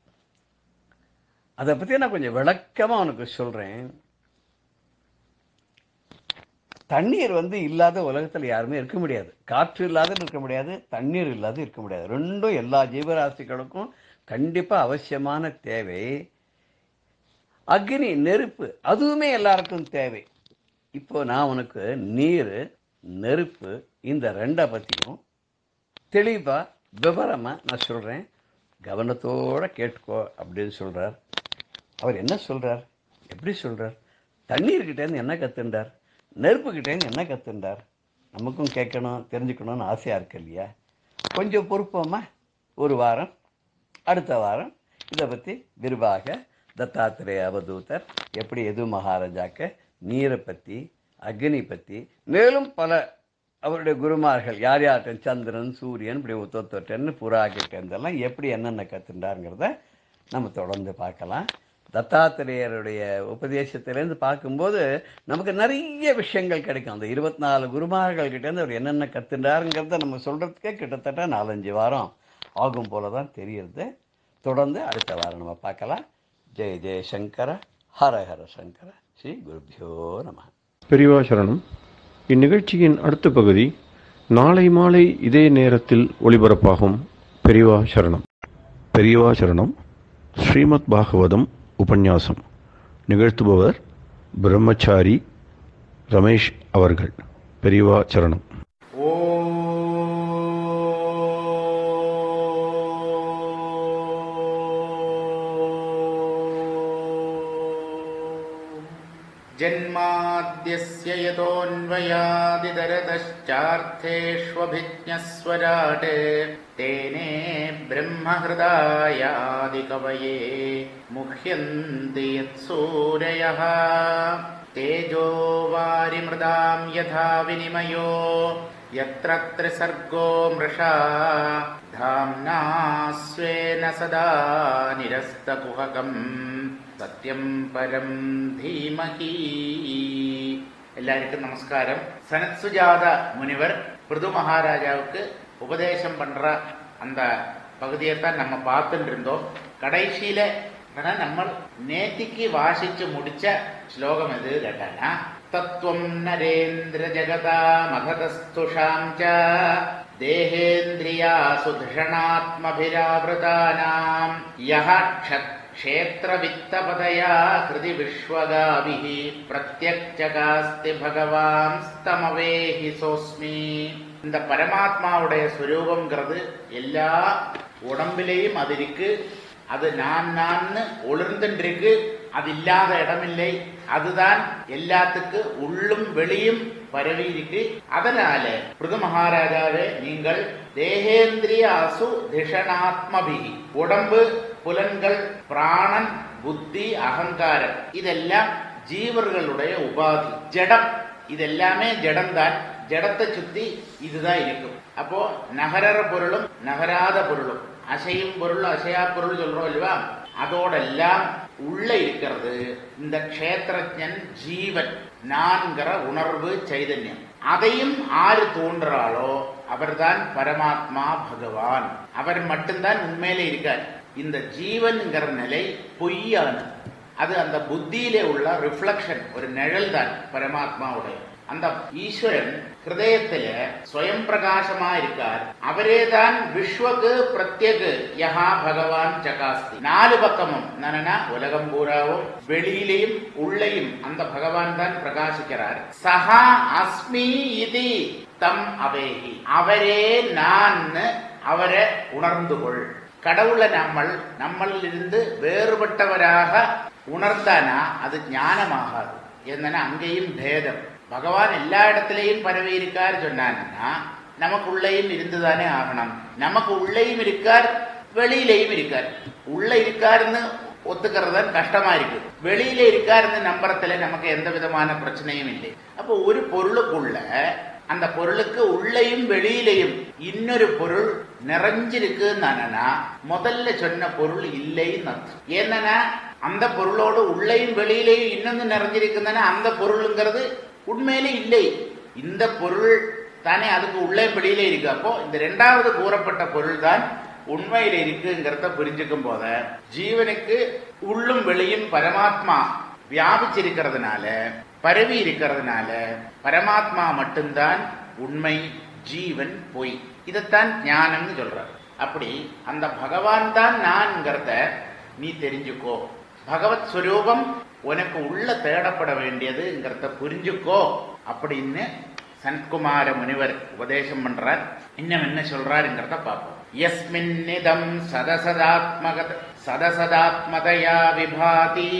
அதை பற்றி நான் கொஞ்சம் விளக்கமாக உனக்கு சொல்கிறேன் தண்ணீர் வந்து இல்லாத உலகத்தில் யாருமே இருக்க முடியாது காற்று இல்லாத இருக்க முடியாது தண்ணீர் இல்லாத இருக்க முடியாது ரெண்டும் எல்லா ஜீவராசிகளுக்கும் கண்டிப்பாக அவசியமான தேவை அக்னி நெருப்பு அதுவுமே எல்லாருக்கும் தேவை இப்போ நான் உனக்கு நீர் நெருப்பு இந்த ரெண்டை பற்றியும் தெளிவாக விவரமாக நான் சொல்கிறேன் கவனத்தோட கேட்டுக்கோ அப்படின்னு சொல்கிறார் அவர் என்ன சொல்கிறார் எப்படி சொல்கிறார் தண்ணீர்கிட்டேருந்து என்ன கற்றுண்டார் நெருப்புக்கிட்டேருந்து என்ன கற்றுண்டார் நமக்கும் கேட்கணும் தெரிஞ்சுக்கணும்னு ஆசையாக இருக்கு இல்லையா கொஞ்சம் பொறுப்போமா ஒரு வாரம் அடுத்த வாரம் இதை பற்றி விரிவாக தத்தாத்திரேய அவதூதர் எப்படி எது மகாராஜாக்க நீரை பற்றி அக்னி பற்றி மேலும் பல அவருடைய குருமார்கள் யார் யார்கிட்ட சந்திரன் சூரியன் இப்படி ஒத்தொத்தொட்டன்னு புறா கிட்டேருந்தெல்லாம் எப்படி என்னென்ன கற்றுண்டாருங்கிறத நம்ம தொடர்ந்து பார்க்கலாம் தத்தாத்திரேயருடைய உபதேசத்திலேருந்து பார்க்கும்போது நமக்கு நிறைய விஷயங்கள் கிடைக்கும் அந்த இருபத்தி நாலு குருமார்கள் கிட்டேருந்து அவர் என்னென்ன கற்றுண்டாருங்கிறத நம்ம சொல்கிறதுக்கே கிட்டத்தட்ட நாலஞ்சு வாரம் ஆகும் போல தான் தெரியுது தொடர்ந்து அடுத்த வாரம் நம்ம பார்க்கலாம் ஜெய ஜெயசங்கர ஹர ஹர சங்கர ஸ்ரீ குருபியோ நம பெரியவா சரணம் இந்நிகழ்ச்சியின் அடுத்த பகுதி நாளை மாலை இதே நேரத்தில் ஒளிபரப்பாகும் பெரியவா சரணம் பெரியவா சரணம் ஸ்ரீமத் பாகவதம் உபன்யாசம் நிகழ்த்துபவர் பிரம்மச்சாரி ரமேஷ் அவர்கள் பெரியவா சரணம் जन्माद्यस्य यतोऽन्वयादिदरतश्चार्थेष्वभिज्ञस्वराट् तेने ब्रह्महृदायादिकवये मुह्यन्ति यत्सूरयः तेजो वारिमृदां यथा विनिमयो यत्र त्रिसर्गो मृषा धाम्ना स्वेन सदा निरस्तकुहकम् സത്യം പരം ധീമഹി எல்லாருக்கும் நமஸ்காரம் சனத் சுஜாத முனிவர் பிருது மகாராஜாவுக்கு உபதேசம் பண்ற அந்த பகுதியை தான் நம்ம பார்த்துட்டு இருந்தோம் கடைசியில ஆனா நம்ம நேத்திக்கு வாசிச்சு முடிச்ச ஸ்லோகம் எது கேட்டானா தத்துவம் நரேந்திர ஜகதா மகதஸ்துஷாம் ச தேகேந்திரியாசு धिषणात्मभिरावृतानाम् यः क्षत् क्षेत्रवित्तपदया हृदि विश्वगाभिः प्रत्यक्षकास्ति பகவான் ஸ்தமவேஹி சோஸ்மி இந்த பரமாத்மாவுடைய ஸ்வரூபங்கிறது எல்லா உடம்பிலேயும் அது இருக்கு அது நான் நான்னு ஒளிர்ந்துருக்கு அது இல்லாத இடமில்லை அதுதான் எல்லாத்துக்கு உள்ளும் வெளியும் பரவி இருக்கு அதனால பிருது மகாராஜாவே நீங்கள் தேகேந்திரிய அசு திஷணாத்மபி உடம்பு புலன்கள் பிராணன் புத்தி அகங்காரம் இதெல்லாம் ஜீவர்களுடைய உபாதி ஜடம் இதெல்லாமே ஜடம்தான் ஜடத்தை சுத்தி இதுதான் இருக்கும் அப்போ நகரற பொருளும் நகராத பொருளும் அசையும் பொருள் அசையா பொருள் சொல்றோம் இல்லவா அதோடெல்லாம் உள்ள இருக்கிறது இந்த க்ஷேத்திரஜன் ஜீவன் நான்கிற உணர்வு சைதன்யம் அதையும் ஆறு தோன்றாளோ அவர்தான் பரமாத்மா பகவான் அவர் மட்டும்தான் உண்மையிலே இருக்கார் இந்த ஜீவன்கிற நிலை பொய்யானது அது அந்த புத்தியிலே உள்ள ரிஃப்ளக்ஷன் ஒரு நிழல் தான் பரமாத்மாவுடைய அந்த ஈஸ்வரன் ஹிருதயத்துல ஸ்வயம் பிரகாசமா இருக்கார் அவரே தான் விஸ்வக்கு பிரத்யேக யஹா பகவான் ஜகாஸ்தி நாலு பக்கமும் என்னன்னா உலகம் பூராவும் வெளியிலையும் உள்ளேயும் அந்த பகவான் தான் பிரகாசிக்கிறார் சஹா அஸ்மி இது தம் அவேகி அவரே நான் அவரை உணர்ந்து கொள் கடவுளை நம்மள் நம்மளிலிருந்து வேறுபட்டவராக உணர்ந்தானா அது ஞானமாகாது என்னன்னா அங்கேயும் பேதம் பகவான் எல்லா இடத்திலையும் பரவி இருக்கார் சொன்னான்னா நமக்கு உள்ளேயும் இருந்துதானே ஆகணும் நமக்கு உள்ளேயும் இருக்கார் வெளியிலையும் இருக்கார் உள்ள இருக்காருன்னு ஒத்துக்கிறது தான் கஷ்டமா இருக்கு வெளியில இருக்காருன்னு நம்புறதுல நமக்கு எந்த விதமான பிரச்சனையும் இல்லை அப்போ ஒரு பொருளுக்குள்ள அந்த பொருளுக்கு உள்ளேயும் வெளியிலையும் இன்னொரு பொருள் நிறைஞ்சிருக்குன்னா முதல்ல சொன்ன பொருள் இல்லைன்னு அர்த்தம் என்னன்னா அந்த பொருளோடு உள்ளேயும் வெளியிலையும் இன்னொன்னு நிறைஞ்சிருக்குன்னா அந்த பொருளுங்கிறது உண்மையிலே இல்லை இந்த பொருள் தானே அதுக்கு உள்ளே வெளியிலே இருக்கு அப்போ இந்த ரெண்டாவது கூறப்பட்ட பொருள் தான் உண்மையில இருக்குங்கிறத புரிஞ்சுக்கும் போத ஜீவனுக்கு உள்ளும் வெளியும் பரமாத்மா வியாபிச்சிருக்கிறதுனால பரவி இருக்கிறதுனால பரமாத்மா மட்டும்தான் உண்மை ஜீவன் பொய் இதைத்தான் ஞானம்னு சொல்றார் அப்படி அந்த பகவான் தான் நான்ங்கிறத நீ தெரிஞ்சுக்கோ பகவத் ஸ்வரூபம் உனக்கு உள்ள தேடப்பட வேண்டியதுங்கிறத புரிஞ்சுக்கோ அப்படின்னு சனத்குமார முனிவர் உபதேசம் பண்றார் இன்னும் என்ன சொல்றாருங்கிறத பார்ப்போம் யஸ்மின்னிதம் சதசதாத்மக சதசதாத்மதயா விபாதி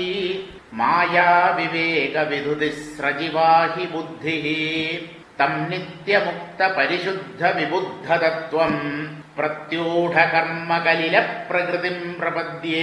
மாயா விவேக விதுதி ஸ்ரஜிவாஹி புத்தி தம் நித்யமுக்த பரிசுத்த விபுத்த தத்துவம் பிரத்யூட கர்ம கலில பிரகிருதிம் பிரபத்யே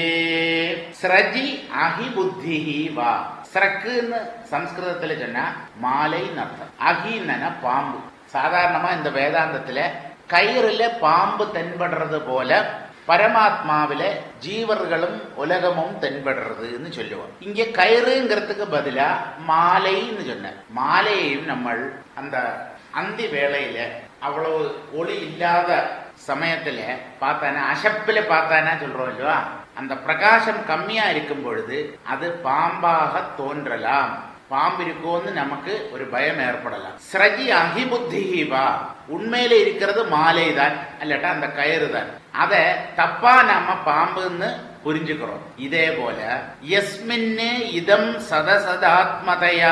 ஸ்ரஜி அஹி புத்தி வா ஸ்ரக்குன்னு சம்ஸ்கிருதத்துல சொன்னா மாலைன்னு அர்த்தம் அகின்னு பாம்பு சாதாரணமா இந்த வேதாந்தத்துல கயிறுல பாம்பு தென்படுறது போல பரமாத்மாவில ஜீவர்களும் உலகமும் தென்படுறதுன்னு சொல்லுவோம் இங்க கயிறுங்கிறதுக்கு பதிலா மாலைன்னு சொன்னார் மாலையையும் நம்ம அந்த அந்தி வேளையில அவ்வளவு ஒளி இல்லாத சமயத்துல பார்த்தானா அசப்பில பார்த்தானா சொல்றோம் இல்லையா அந்த பிரகாசம் கம்மியா இருக்கும் பொழுது அது பாம்பாக தோன்றலாம் பாம்பு இருக்கோன்னு நமக்கு ஒரு பயம் ஏற்படலாம் ஸ்ரஜி அகிபுத்தி வா உண்மையில இருக்கிறது மாலை தான் அல்லட்டா அந்த கயிறு தான் அத தப்பா நாம பாம்புன்னு புரிஞ்சுக்கிறோம் இதே போல எஸ்மின்னு இதம் சதசதாத்மதையா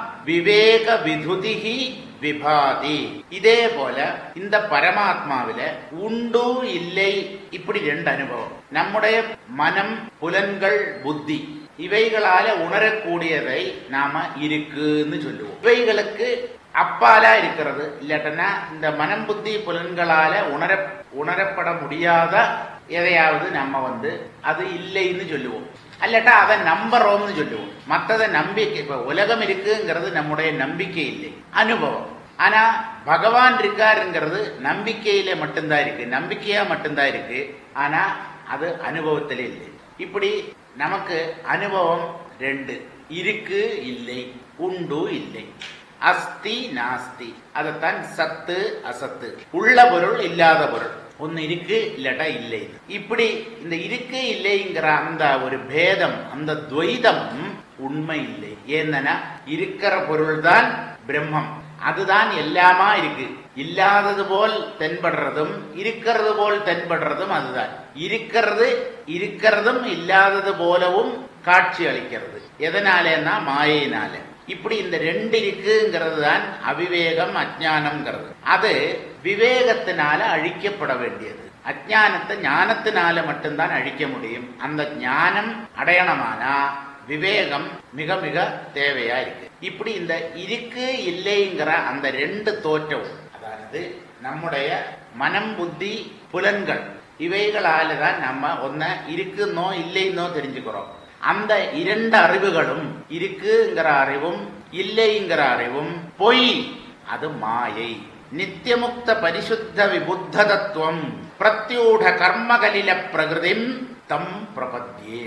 விவேக விதுதிகி விபாதி இதே போல இந்த பரமாத்மாவில உண்டு இல்லை இப்படி ரெண்டு அனுபவம் நம்முடைய மனம் புலன்கள் புத்தி இவைகளால உணரக்கூடியதை நாம இருக்குன்னு சொல்லுவோம் இவைகளுக்கு அப்பாலா இருக்கிறது இல்லாட்டனா இந்த மனம் புத்தி புலன்களால உணர உணரப்பட முடியாத எதையாவது நம்ம வந்து அது இல்லைன்னு சொல்லுவோம் அல்லட்டா அதை நம்புறோம்னு சொல்லுவோம் மற்றதை நம்பிக்கை இப்ப உலகம் இருக்குங்கிறது நம்முடைய நம்பிக்கை இல்லை அனுபவம் ஆனா பகவான் இருக்காருங்கிறது நம்பிக்கையில மட்டும்தான் இருக்கு நம்பிக்கையா மட்டும்தான் இருக்கு ஆனா அது அனுபவத்தில் இல்லை இப்படி நமக்கு அனுபவம் ரெண்டு இருக்கு இல்லை உண்டு இல்லை அஸ்தி நாஸ்தி அதைத்தான் சத்து அசத்து உள்ள பொருள் இல்லாத பொருள் ஒன்னு இருக்கு இல்லாட்டா இல்லை இப்படி இந்த இருக்கு இல்லைங்கிற அந்த ஒரு பேதம் அந்த துவைதம் உண்மை இல்லை ஏன்னா இருக்கிற பொருள் தான் பிரம்மம் அதுதான் எல்லாமா இருக்கு இல்லாதது போல் தென்படுறதும் இருக்கிறது போல் தென்படுறதும் அதுதான் இருக்கிறது இருக்கிறதும் இல்லாதது போலவும் காட்சி அளிக்கிறது எதனாலேன்னா மாயினால இப்படி இந்த ரெண்டு இருக்குங்கிறது தான் அவிவேகம் அஜானம்ங்கிறது அது விவேகத்தினால அழிக்கப்பட வேண்டியது அஜானத்தை ஞானத்தினால மட்டும்தான் அழிக்க முடியும் அந்த ஞானம் அடையணமானா விவேகம் மிக மிக தேவையா இருக்கு இப்படி இந்த இருக்கு இல்லைங்கிற அந்த ரெண்டு தோற்றம் அதாவது நம்முடைய மனம் புத்தி புலன்கள் இவைகளால தான் நம்ம ஒன்ன இருக்குன்னோ இல்லைன்னோ தெரிஞ்சுக்கிறோம் அந்த இரண்டு அறிவுகளும் இருக்குங்கிற அறிவும் இல்லைங்கிற அறிவும் பொய் அது மாயை நித்தியமுக்த பரிசுத்த விபுத்த தத்துவம் பிரத்யூட கர்மகலில பிரகிருதிம் தம் பிரபத்தியே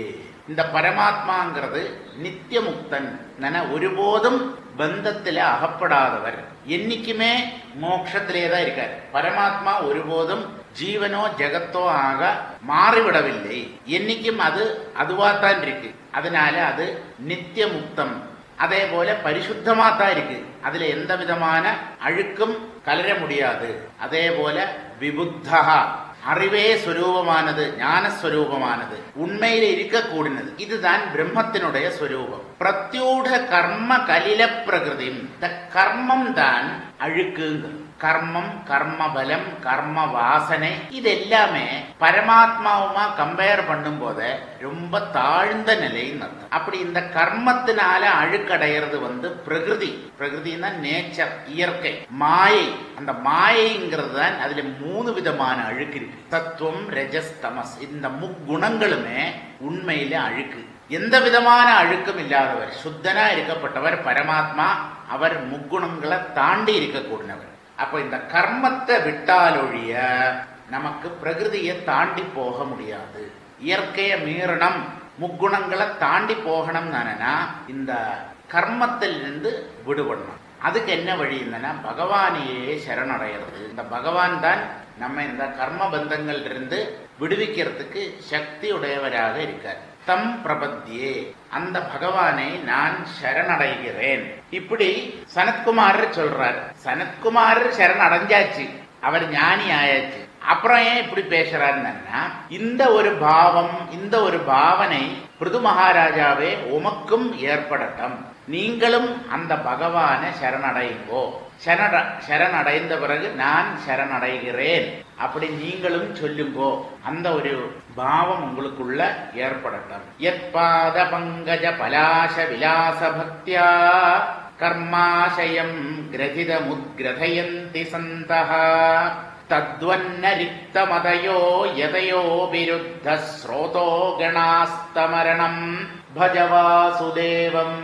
இந்த பரமாத்மாங்கிறது நித்தியமுக்தன் என ஒருபோதும் பந்தத்துல அகப்படாதவர் என்னைக்குமே மோட்சத்திலே தான் இருக்கார் பரமாத்மா ஒருபோதும் ஜீவனோ ஜெகத்தோ ஆக மாறிவிடவில்லை என்னைக்கும் அது அதுவாத்தான் இருக்கு அதனால அது நித்தியமுக்தம் அதே போல பரிசுத்தமா தான் இருக்கு அதுல எந்த விதமான அழுக்கும் கலர முடியாது அதே போல விபுத்தா அறிவே സ്വരൂപமானது ஞானஸ்வரூபமானது உண்மையில இருக்கக்கூடியது இதுதான் பிரம்மத்தினுடைய ஸ்வரூபம் பிரத்யூட கர்ம கலில பிரகிருதி இந்த கர்மம் தான் அழுக்குங்க கர்மம் கர்ம பலம் கர்ம வாசனை இது எல்லாமே பரமாத்மாவுமா கம்பேர் பண்ணும் போது ரொம்ப தாழ்ந்த நிலைன்னு அர்த்தம் அப்படி இந்த கர்மத்தினால அழுக்கடைகிறது வந்து பிரகிருதி பிரகிருதினா நேச்சர் இயற்கை மாயை அந்த மாயைங்கிறது தான் அதுல மூணு விதமான அழுக்கு இருக்கு சத்துவம் ரஜஸ் தமஸ் இந்த முக்குணங்களுமே உண்மையில அழுக்கு எந்த விதமான அழுக்கும் இல்லாதவர் சுத்தனா இருக்கப்பட்டவர் பரமாத்மா அவர் முக்குணங்களை தாண்டி இருக்கக்கூடியவர் அப்ப இந்த கர்மத்தை விட்டாலொழிய நமக்கு பிரகிருதியை தாண்டி போக முடியாது இயற்கையை மீறணும் முக்குணங்களை தாண்டி போகணும் தானேனா இந்த கர்மத்திலிருந்து விடுபடணும் அதுக்கு என்ன வழி என்னன்னா பகவானையே சரணடைகிறது இந்த பகவான் தான் நம்ம இந்த கர்ம பந்தங்கள் இருந்து விடுவிக்கிறதுக்கு சக்தி உடையவராக இருக்கார் தம் பிரபத்தியே அந்த பகவானை நான் சரணடைகிறேன் இப்படி சனத்குமாரர் சொல்றார் சனத்குமாரர் சரணடைஞ்சாச்சு அவர் ஞானி ஆயாச்சு அப்புறம் ஏன் இப்படி பேசுறாருன்னா இந்த ஒரு பாவம் இந்த ஒரு பாவனை பிருது மகாராஜாவே உமக்கும் ஏற்படட்டும் நீங்களும் அந்த பகவானை சரணடைங்கோ சரண சரணடைந்த பிறகு நான் சரணடைகிறேன் அப்படி நீங்களும் சொல்லுங்கோ அந்த ஒரு பாவம் உங்களுக்குள்ள ஏற்படட்டும் எத்பாத பங்கஜ பலாச விலாச பக்தியா கர்மாசயம் கிரதித முத்கிரதயந்தி சந்தः தத்வன்ன ரிக்தமதயோ யதயோ விருத்த ஸ்ரோதோ கணாஸ்தமரணம் பஜ வாசுதேவம்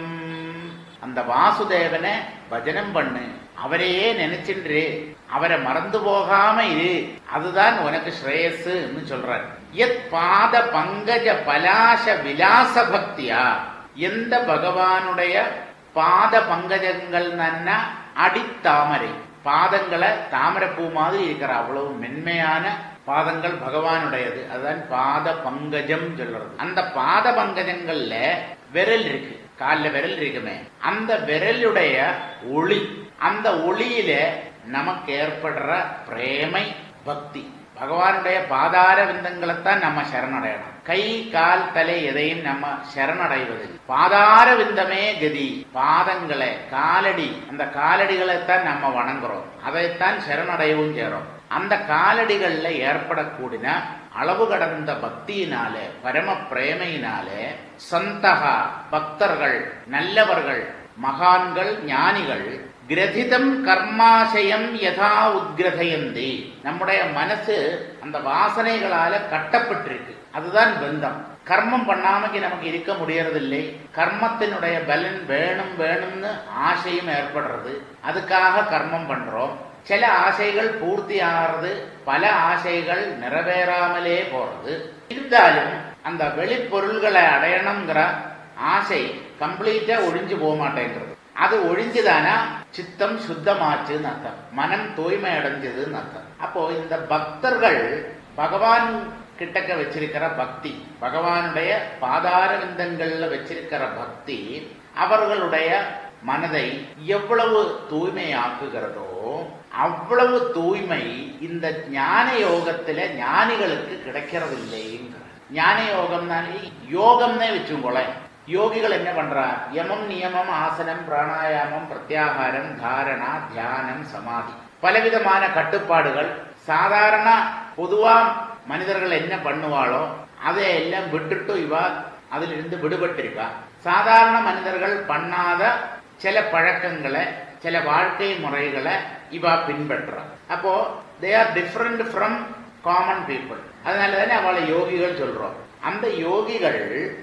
அந்த வாசுதேவனை பஜனம் பண்ணு அவரையே நினைச்சின்று அவரை மறந்து போகாம இரு அதுதான் உனக்கு ஸ்ரேயஸ்ன்னு சொல்றார் எத் பாத பங்கஜ பலாச விலாச பக்தியா எந்த பகவானுடைய பாத பங்கஜங்கள் நன்னா அடித்தாமரை பாதங்களை தாமரைப்பூ மாதிரி இருக்கிற அவ்வளவு மென்மையான பாதங்கள் பகவானுடையது அதுதான் பாத பங்கஜம் சொல்றது அந்த பாத பங்கஜங்கள்ல விரல் இருக்கு காலில் விரல் இருக்குமே அந்த விரலுடைய ஒளி அந்த ஒளியில நமக்கு ஏற்படுற பிரேமை பக்தி பகவானுடைய பாதார விந்தங்களைத்தான் நம்ம சரணடையணும் கை கால் தலை எதையும் நம்ம சரணடைவது பாதார விந்தமே கதி பாதங்களை காலடி அந்த காலடிகளைத்தான் நம்ம வணங்குறோம் அதைத்தான் சரணடையவும் சேரும் அந்த காலடிகள்ல ஏற்படக்கூடிய அளவு கடந்த பக்தியினாலே பரம பிரேமையினாலே சந்தகா பக்தர்கள் நல்லவர்கள் மகான்கள் ஞானிகள் கிரதிதம் கர்மாசயம் யதா உத்கிரதயந்தி நம்முடைய மனசு அந்த வாசனைகளால கட்டப்பட்டிருக்கு அதுதான் பந்தம் கர்மம் பண்ணாமக்கு நமக்கு இருக்க முடியறதில்லை கர்மத்தினுடைய பலன் வேணும் வேணும்னு ஆசையும் ஏற்படுறது அதுக்காக கர்மம் பண்றோம் சில ஆசைகள் பூர்த்தி ஆகிறது பல ஆசைகள் நிறைவேறாமலே போறது இருந்தாலும் அந்த வெளிப்பொருள்களை அடையணுங்கிற ஆசை கம்ப்ளீட்டா ஒழிஞ்சு போக மாட்டேங்கிறது அது ஒழிஞ்சுதானா சித்தம் சுத்தமாச்சுன்னு அர்த்தம் மனம் தூய்மை அடைஞ்சதுன்னு அர்த்தம் அப்போ இந்த பக்தர்கள் பகவான் கிட்டக்க வச்சிருக்கிற பக்தி பகவானுடைய பாதார விந்தங்கள்ல வச்சிருக்கிற பக்தி அவர்களுடைய மனதை எவ்வளவு தூய்மையாக்குகிறதோ அவ்வளவு தூய்மை இந்த ஞான யோகத்துல ஞானிகளுக்கு கிடைக்கிறதில்லைங்கிற ஞான யோகம் தான் யோகம்னே வச்சுக்கோளேன் யோகிகள் என்ன பண்றா யமம் நியமம் ஆசனம் பிராணாயாமம் பிரத்யாகாரம் தாரணா தியானம் சமாதி பலவிதமான கட்டுப்பாடுகள் சாதாரண பொதுவா மனிதர்கள் என்ன பண்ணுவாளோ அதை எல்லாம் விட்டுட்டு இவா அதிலிருந்து விடுபட்டிருக்கா சாதாரண மனிதர்கள் பண்ணாத சில பழக்கங்களை சில வாழ்க்கை முறைகளை இவா பின்பற்றா அப்போ they are different from common people அதனால தானே அவளை யோகிகள் சொல்றோம் அந்த யோகிகள்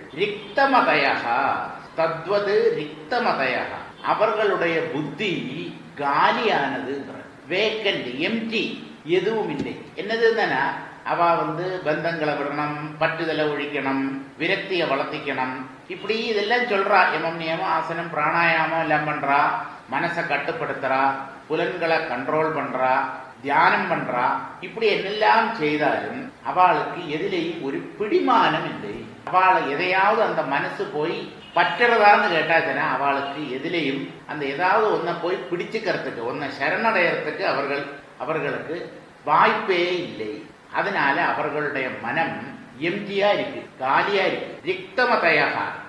ரிக்தமதயா தத்வது ரிக்தமதயா அவர்களுடைய புத்தி காலியானது வேக்கண்ட் எம்டி எதுவும் இல்லை என்னதுன்னா அவ வந்து பந்தங்களை விடணும் பற்றுதலை ஒழிக்கணும் விரக்தியை வளர்த்திக்கணும் இப்படி இதெல்லாம் சொல்றா யமம் நியமம் ஆசனம் பிராணாயாமம் எல்லாம் பண்றா மனசை கட்டுப்படுத்துறா புலன்களை கண்ட்ரோல் பண்றா தியானம் பண்றா இப்படி என்னெல்லாம் செய்தாலும் அவளுக்கு எதிலேயும் ஒரு பிடிமானம் இல்லை அவளை எதையாவது அந்த மனசு போய் பற்றுறதான்னு கேட்டாச்சுன்னா அவளுக்கு எதிலேயும் அந்த ஏதாவது ஒன்ன போய் பிடிச்சுக்கிறதுக்கு ஒன்ன சரணடையறதுக்கு அவர்கள் அவர்களுக்கு வாய்ப்பே இல்லை அதனால அவர்களுடைய மனம் எம்டியா இருக்கு காலியா இருக்கு ரிக்தமதையா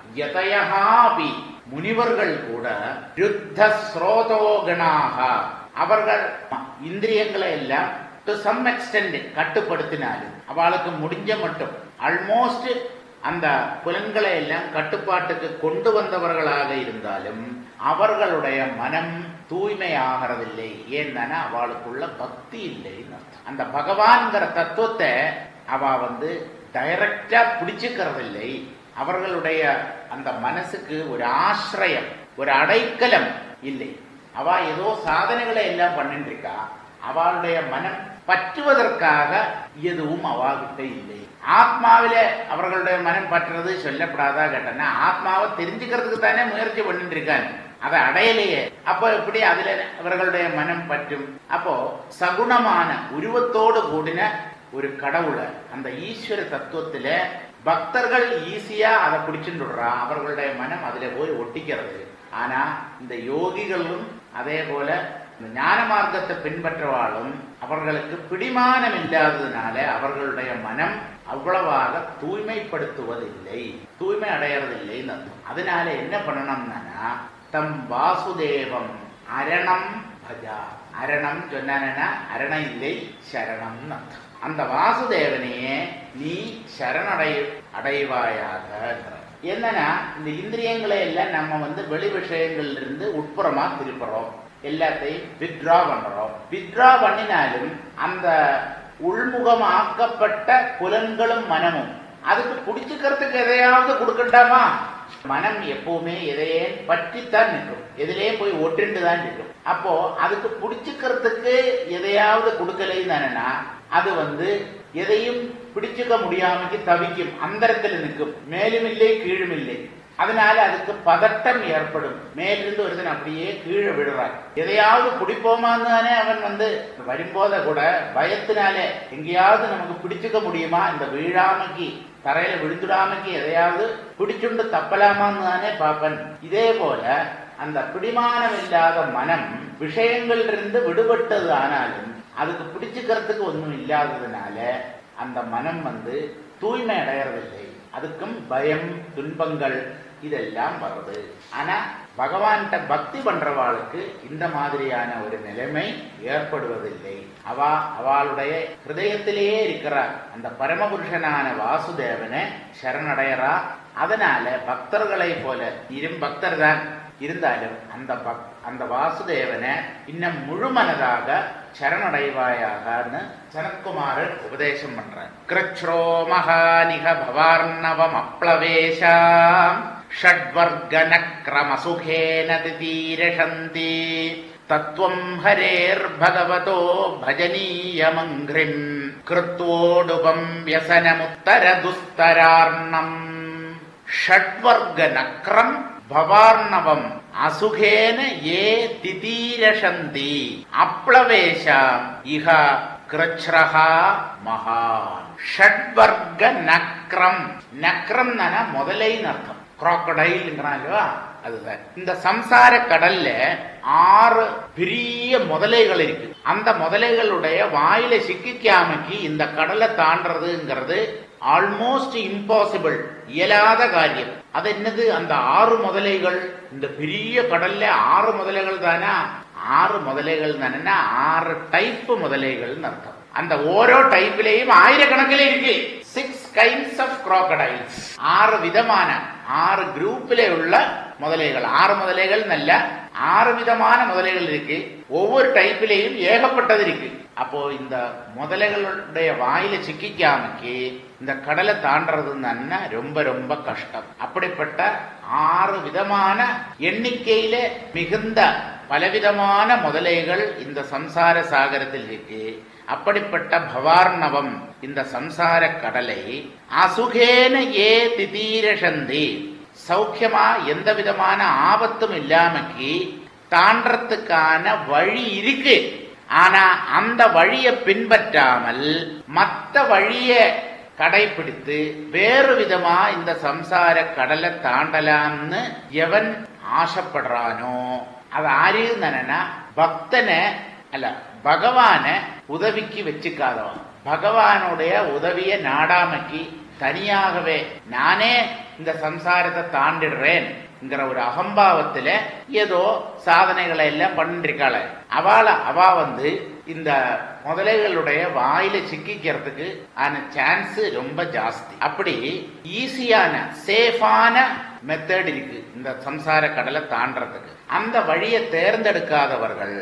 யதயாபி முனிவர்கள் கூட யுத்த ஸ்ரோதோகணாக அவர்கள் இந்திரியங்களை எல்லாம் டு சம் எக்ஸ்டென்ட் கட்டுப்படுத்தினாலும் அவளுக்கு முடிஞ்ச மட்டும் ஆல்மோஸ்ட் அந்த புலன்களை எல்லாம் கட்டுப்பாட்டுக்கு கொண்டு வந்தவர்களாக இருந்தாலும் அவர்களுடைய மனம் தூய்மையாகிறதில்லை ஏன்னா அவளுக்குள்ள பக்தி இல்லைன்னு அர்த்தம். அந்த பகவான்கிற தத்துவத்தை அவ வந்து டைரக்டா பிடிச்சுக்கிறது இல்லை அவர்களுடைய அந்த மனசுக்கு ஒரு ஆசிரியம் ஒரு அடைக்கலம் இல்லை அவ ஏதோ சாதனைகளை எல்லாம் பண்ணிட்டு இருக்கா அவளுடைய மனம் பற்றுவதற்காக எதுவும் அவாகிட்ட இல்லை ஆத்மாவில அவர்களுடைய மனம் பற்றுறது சொல்லப்படாதா கேட்டனா ஆத்மாவை தெரிஞ்சுக்கிறதுக்கு தானே முயற்சி பண்ணிட்டு இருக்காங்க அதை அடையலையே அப்போ எப்படி அதுல இவர்களுடைய மனம் பற்றும் அப்போ சகுணமான உருவத்தோடு கூடின ஒரு கடவுளை அந்த ஈஸ்வர தத்துவத்துல பக்தர்கள் ஈஸியா அதை பிடிச்சுடுறா அவர்களுடைய மனம் அதுல போய் ஒட்டிக்கிறது ஆனா இந்த யோகிகளும் அதே போல இந்த ஞான மார்க்கத்தை பின்பற்றவாளும் அவர்களுக்கு பிடிமானம் இல்லாததுனால அவர்களுடைய மனம் அவ்வளவாக தூய்மைப்படுத்துவதில்லை தூய்மை அடையறதில்லை அதனால என்ன பண்ணணும்னா தம் வாசுதேவம் அரணம் பஜா அரணம் சொன்னா அரணம் இல்லை சரணம் அந்த வாசுதேவனையே நீ சரணடை அடைவாயாக என்னன்னா இந்த இந்திரியங்களை எல்லாம் நம்ம வந்து வெளி விஷயங்கள்ல இருந்து உட்புறமா திருப்புறோம் எல்லாத்தையும் வித்ரா பண்றோம் வித்ரா பண்ணினாலும் அந்த உள்முகமாக்கப்பட்ட புலன்களும் மனமும் அதுக்கு பிடிச்சுக்கிறதுக்கு எதையாவது கொடுக்கண்டாமா மனம் எப்பவுமே எதையே பற்றித்தான் நிற்கும் எதிலே போய் ஒட்டுண்டு தான் நிற்கும் அப்போ அதுக்கு பிடிச்சுக்கிறதுக்கு எதையாவது கொடுக்கலைன்னு அது வந்து எதையும் பிடிச்சுக்க முடியாமக்கு தவிக்கும் அந்தரத்தில் நிற்கும் மேலும் இல்லை கீழும் இல்லை அதனால அதுக்கு பதட்டம் ஏற்படும் மேலிருந்து ஒருத்தன் அப்படியே கீழே விடுறான் எதையாவது பிடிப்போமான்னு தானே அவன் வந்து வரும்போத கூட பயத்தினாலே எங்கேயாவது நமக்கு பிடிச்சுக்க முடியுமா இந்த வீழாமைக்கு தரையில விழுந்துடாமைக்கு எதையாவது பிடிச்சுண்டு தப்பலாமான்னு தானே பாப்பன் இதே போல அந்த பிடிமானம் இல்லாத மனம் விஷயங்கள் இருந்து விடுபட்டது ஆனாலும் அதுக்கு பிடிச்சுக்கிறதுக்கு ஒன்றும் இல்லாததுனால அந்த மனம் வந்து தூய்மை அடையறதில்லை அதுக்கும் பயம் துன்பங்கள் இதெல்லாம் வருது ஆனா பகவான்கிட்ட பக்தி பண்றவாளுக்கு இந்த மாதிரியான ஒரு நிலைமை ஏற்படுவதில்லை அவா அவளுடைய ஹிருதயத்திலேயே இருக்கிற அந்த பரமபுருஷனான வாசுதேவனை சரணடையறா அதனால பக்தர்களை போல இரும் பக்தர் தான் இருந்தாலும் அந்த பக் அந்த வாசுதேவனை இன்னும் முழுமனதாக சரணடைவாயாகன்னு சனத்குமாரர் உபதேசம் பண்றார் கிருச்ரோ மகானிக பவார்ணவம் அப்ளவேஷாம் ஷட்வர்கன கிரமசுகேன திதீரஷந்தி தத்துவம் ஹரேர்பகவதோ பஜனீயமங்கிரிம் கிருத்வோடுபம் வியசனமுத்தர துஸ்தரார்ணம் ஷட்வர்க நக்ரம் பவார்ணவம் அசுகேன ஏ திதீரஷந்தி அப்ளவேஷாம் இஹ கிருச்ரஹா மகான் ஷட்வர்க நக்ரம் நக்ரம் முதலைன்னு அர்த்தம் குரோக்கடைல்ங்கிறாங்களா அதுதான் இந்த சம்சார கடல்ல ஆறு பெரிய முதலைகள் இருக்கு அந்த முதலைகளுடைய வாயில சிக்கிக்காமக்கு இந்த கடலை தாண்டறதுங்கிறது ஆல்மோஸ்ட் இம்பாசிபிள் இயலாத காரியம் அது என்னது அந்த ஆறு முதலைகள் இந்த பெரிய கடல்ல ஆறு முதலைகள் தானே ஆறு முதலைகள் தானே ஆறு டைப் முதலைகள் அர்த்தம் அந்த ஓரோ டைப்பிலேயும் ஆயிரக்கணக்கில் இருக்கு சிக்ஸ் கைண்ட்ஸ் ஆஃப் crocodiles ஆறு விதமான ஆறு குரூப்பில உள்ள முதலைகள் ஆறு முதலைகள் நல்ல ஆறு விதமான முதலைகள் இருக்கு ஒவ்வொரு டைப்பிலேயும் ஏகப்பட்டது இருக்கு அப்போ இந்த முதலைகளுடைய வாயில சிக்கிக்காமக்கு இந்த கடலை தாண்டறதுன்னா ரொம்ப ரொம்ப கஷ்டம் அப்படிப்பட்ட ஆறு விதமான எண்ணிக்கையில மிகுந்த பலவிதமான முதலைகள் இந்த சம்சார சாகரத்தில் இருக்கு அப்படிப்பட்ட பவார்ணவம் இந்த சம்சார கடலை அசுகேன ஏ திதீரசந்தி சௌக்கியமா எந்த விதமான ஆபத்தும் இல்லாமக்கி தாண்டறதுக்கான வழி இருக்கு ஆனா அந்த வழியை பின்பற்றாமல் மத்த வழிய கடைபிடித்து வேறு விதமா இந்த சம்சார கடலை தாண்டலாம்னு எவன் ஆசைப்படுறானோ அது ஆறுன்னா பக்தனை அல்ல பகவான உதவிக்கு வச்சுக்காதவன் பகவானுடைய உதவிய நாடாமக்கி தனியாகவே நானே இந்த சம்சாரத்தை தாண்டிடுறேன் ஒரு அகம்பாவத்துல ஏதோ சாதனைகளை எல்லாம் பண்ணிருக்காள அவள அவ வந்து இந்த முதலைகளுடைய வாயில சிக்கிக்கிறதுக்கு ஆன சான்ஸ் ரொம்ப ஜாஸ்தி அப்படி ஈஸியான சேஃபான மெத்தட் இருக்கு இந்த சம்சார கடலை தாண்டறதுக்கு அந்த வழியை தேர்ந்தெடுக்காதவர்கள்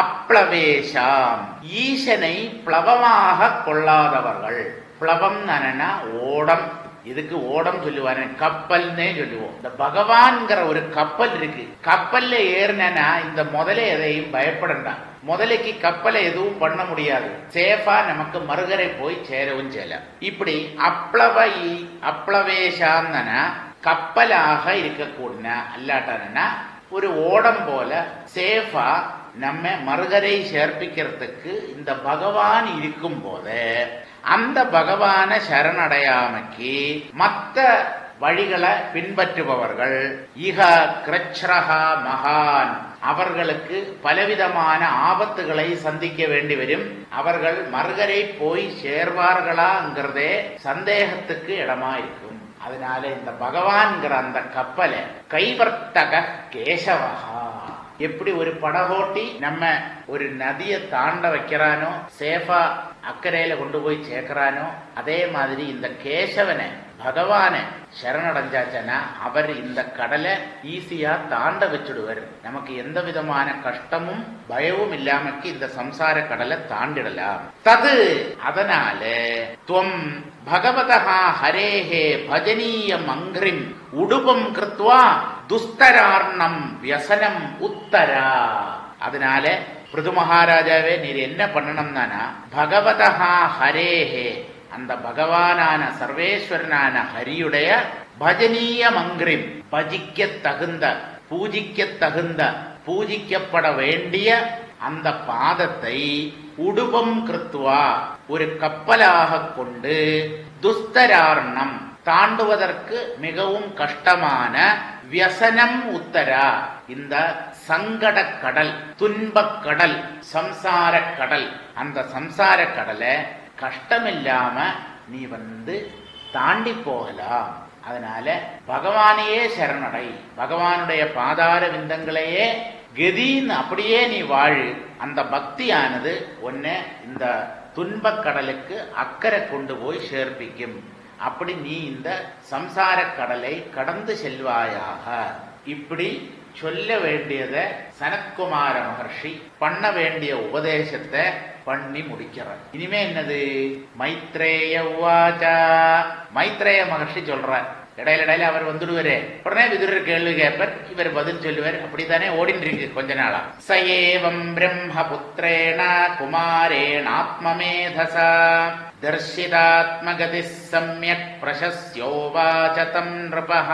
அப்ளவேஷாம் ஈசனை பிளவமாக கொள்ளாதவர்கள் பிளவம் ஓடம் இதுக்கு ஓடம் சொல்லுவாரு கப்பல்னே சொல்லுவோம் இந்த பகவான்ங்கிற ஒரு கப்பல் இருக்கு கப்பல்ல ஏறினா இந்த முதலை எதையும் பயப்படண்டா முதலைக்கு கப்பலை எதுவும் பண்ண முடியாது சேஃபா நமக்கு மறுகரை போய் சேரவும் செய்யலாம் இப்படி அப்ளவ அப்ளவேஷான்னா கப்பலாக இருக்கக்கூடிய அல்லாட்டானா ஒரு ஓடம் போல சேஃபா நம்ம மறுகரை சேர்ப்பிக்கிறதுக்கு இந்த பகவான் இருக்கும் போது அந்த பகவான சரணடையாமைக்கு மத்த வழிகளை பின்பற்றுபவர்கள் இக கிரச்ரகா மகான் அவர்களுக்கு பலவிதமான ஆபத்துகளை சந்திக்க வேண்டி வரும் அவர்கள் மறுகரை போய் சேர்வார்களாங்கிறதே சந்தேகத்துக்கு இடமா இருக்கும் அதனால இந்த பகவான்கிற அந்த கப்பலை கைவர்த்தக கேசவகா எப்படி ஒரு படகோட்டி நம்ம ஒரு நதியை தாண்ட வைக்கிறானோ சேஃபா அக்கறையில கொண்டு போய் சேர்க்கிறானோ அதே மாதிரி இந்த கேசவனை பகவான சரணடைஞ்சாச்சனா அவர் இந்த கடலை ஈஸியா தாண்ட வச்சுடுவார் நமக்கு எந்த விதமான கஷ்டமும் பயமும் இல்லாமக்கு இந்த சம்சார கடலை தாண்டிடலாம் தது அதனால துவம் பகவதா ஹரேஹே பஜனீயம் அங்கிரிம் உடுபம் கிருத்வா துஸ்தரார்ணம் வியசனம் உத்தரா அதனால பிருது மகாராஜாவே நீர் என்ன பண்ணணும்னா பகவதா ஹரேஹே அந்த பகவானான சர்வேஸ்வரனான ஹரியுடைய பஜனீய மங்கிரிம் பஜிக்க தகுந்த பூஜிக்க தகுந்த பூஜிக்கப்பட வேண்டிய அந்த பாதத்தை உடுபம் கிருத்துவா ஒரு கப்பலாக கொண்டு துஸ்தரார்ணம் தாண்டுவதற்கு மிகவும் கஷ்டமான வியசனம் உத்தரா இந்த சங்கட கடல் துன்பக் கடல் சம்சார கடல் அந்த சம்சார கடலை கஷ்டமில்லாம நீ வந்து தாண்டி போகலாம் அதனால பகவானையே சரணடை பகவானுடைய பாதார விந்தங்களையே கதின்னு அப்படியே நீ வாழு அந்த பக்தியானது ஒன்ன இந்த துன்பக் கடலுக்கு அக்கறை கொண்டு போய் சேர்ப்பிக்கும் அப்படி நீ இந்த சம்சார கடலை கடந்து செல்வாயாக இப்படி சொல்ல வேண்டியத சனத்குமார மகர்ஷி பண்ண வேண்டிய உபதேசத்தை பண்ணி முடிக்கிறார் இனிமே என்னது மைத்ரேய உவாச்சா மைத்ரேய மகர்ஷி சொல்றார் இடையில இடையில அவர் வந்துடுவாரு உடனே விதுரர் கேள்வி கேட்பர் இவர் பதில் சொல்லுவார் அப்படித்தானே ஓடின்னு இருக்கு கொஞ்ச நாளா சயேவம் பிரம்ம புத்திரேண குமாரேணாத்மமேதசா தர்ஷிதாத்மகதி சமயக் பிரசஸ்யோவாச்ச தம் நிருபः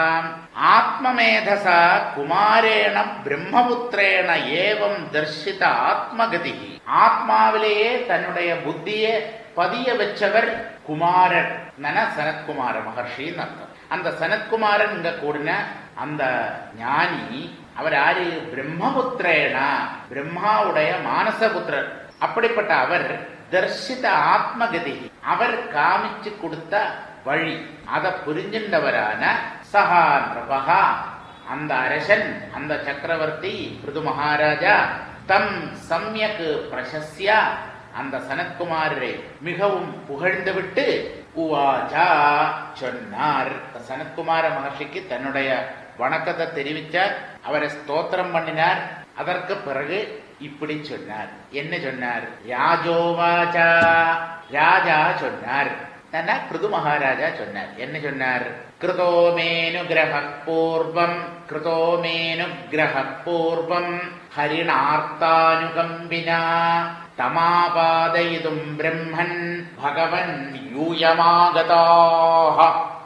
ஆத்மமேதசா குமாரேண பிரம்மபுத்திரேண ஏவம் தர்ஷித ஆத்மகதி ஆத்மாவிலேயே தன்னுடைய புத்தியை பதிய வச்சவர் குமாரர் நன சனத்குமார மகர்ஷின்னு அர்த்தம் அந்த சனத்குமாரன் இங்க கூடின அந்த ஞானி அவர் யாரு பிரம்மபுத்திரேனா பிரம்மாவுடைய மானசபுத்திரர் அப்படிப்பட்ட அவர் தர்ஷித ஆத்மகதி அவர் காமிச்சு கொடுத்த வழி அதை புரிஞ்சின்றவரான சஹா நிருபகா அந்த அரசன் அந்த சக்கரவர்த்தி பிருது மகாராஜா தம் சம்யக் பிரசஸ்யா அந்த சனத்குமாரரை மிகவும் புகழ்ந்துவிட்டு உவாஜா சொன்னார் சனத்குமார மகர்ஷிக்கு தன்னுடைய வணக்கத்தை தெரிவித்தார் அவரை ஸ்தோத்திரம் பண்ணினார் அதற்கு பிறகு இப்படி சொன்னார் என்ன சொன்னார் ராஜோவாச்சா ராஜா சொன்னார் பிருது மகாராஜா சொன்னார் என்ன சொன்னார் கிருதோமேனு கிரக பூர்வம் கிருதோமேனு கிரக பூர்வம் ஹரிணார்த்தானுகம்பினா தமாபாதயிதும் பிரம்மன் பகவன் யூயமாகதாக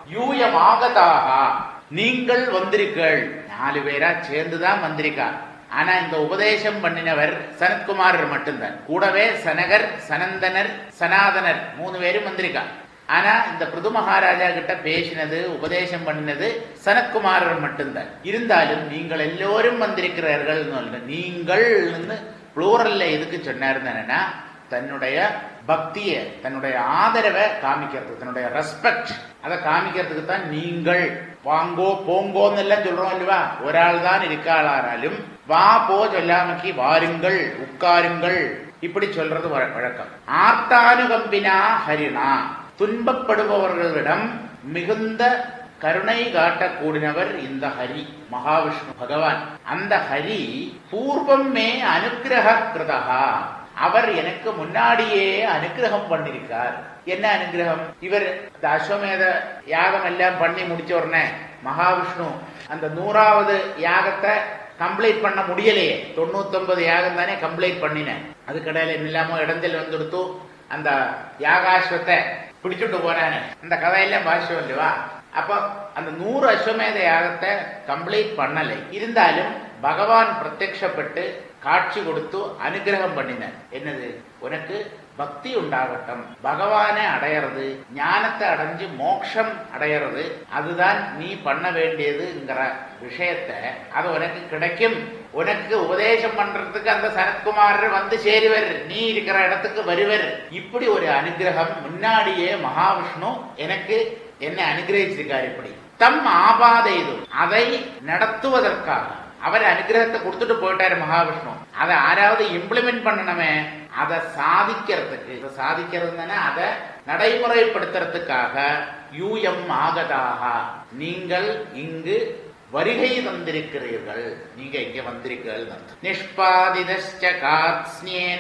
யூயமாகதாக நீங்கள் வந்திருக்கள் நாலு பேரா சேர்ந்துதான் வந்திருக்கா ஆனா இந்த உபதேசம் பண்ணினவர் சனத்குமாரர் மட்டும்தான் கூடவே சனகர் சனந்தனர் சனாதனர் மூணு பேரும் வந்திருக்கா ஆனா இந்த பிருது மகாராஜா கிட்ட பேசினது உபதேசம் பண்ணினது சனத்குமாரர் மட்டும்தான் இருந்தாலும் நீங்கள் எல்லோரும் வந்திருக்கிறார்கள் நீங்கள் புளூரல்ல எதுக்கு சொன்னாருன்னா தன்னுடைய பக்திய தன்னுடைய ஆதரவை காமிக்கிறது தன்னுடைய ரெஸ்பெக்ட் அதை காமிக்கிறதுக்கு தான் நீங்கள் வாங்கோ போங்கோன்னு எல்லாம் சொல்றோம் இல்லவா ஒரு ஆள் தான் இருக்காளாராலும் வா போ சொல்லாமக்கி வாருங்கள் உட்காருங்கள் இப்படி சொல்றது வழ- வழக்கம் ஆர்த்தானுகம்பினா ஹரிணா துன்பப்படுபவர்களிடம் மிகுந்த கருணை காட்டக்கூடியவர் இந்த ஹரி மகாவிஷ்ணு பகவான் அந்த ஹரி பூர்வம் மே அனுக்கிரக கிருதகா அவர் எனக்கு முன்னாடியே அனுக்கிரகம் பண்ணிருக்கார் என்ன அனுக்கிரகம் இவர் இந்த அஸ்வமேத யாகம் எல்லாம் பண்ணி முடிச்ச உடனே மகாவிஷ்ணு அந்த நூறாவது யாகத்தை கம்ப்ளீட் பண்ண முடியலையே தொண்ணூத்தொன்பது யாகம் தானே கம்ப்ளீட் பண்ணினேன் அதுக்கடையில இல்லாம இடஞ்சல் வந்துடுத்து அந்த யாகாஸ்வத்தை பிடிச்சுட்டு போறானே அந்த கதையெல்லாம் பாஷ்யம் இல்லைவா அப்போ அந்த நூறு அஸ்வமேத யாகத்தை கம்ப்ளீட் பண்ணலை இருந்தாலும் பகவான் பிரத்யக்ஷப்பட்டு காட்சி கொடுத்து அனுகிரகம் பண்ணினார் என்னது உனக்கு பக்தி உண்டாகட்டும் பகவானை அடையிறது ஞானத்தை அடைஞ்சு மோட்சம் அடையிறது அதுதான் நீ பண்ண வேண்டியதுங்கிற விஷயத்தை அது உனக்கு கிடைக்கும் உனக்கு உபதேசம் பண்றதுக்கு அந்த சனத்குமாரர் வந்து சேருவர் நீ இருக்கிற இடத்துக்கு வருவர் இப்படி ஒரு அனுகிரகம் முன்னாடியே மகாவிஷ்ணு எனக்கு என்ன அனுகிரகிச்சிருக்காரு இப்படி தம் ஆபாதைது அதை நடத்துவதற்காக அவர் அனுகிரகத்தை கொடுத்துட்டு போயிட்டாரு மகாவிஷ்ணு அதை யாராவது இம்ப்ளிமெண்ட் பண்ணணுமே அதை சாதிக்கிறதுக்கு இதை சாதிக்கிறதுனா அதை நடைமுறைப்படுத்துறதுக்காக யூஎம் ஆகதாக நீங்கள் இங்கு வருகை தந்திருக்கிறீர்கள் நீங்க இங்க வந்திருக்கிறீர்கள் நிஷ்பாதிதச்ச காத்ஸ்னேன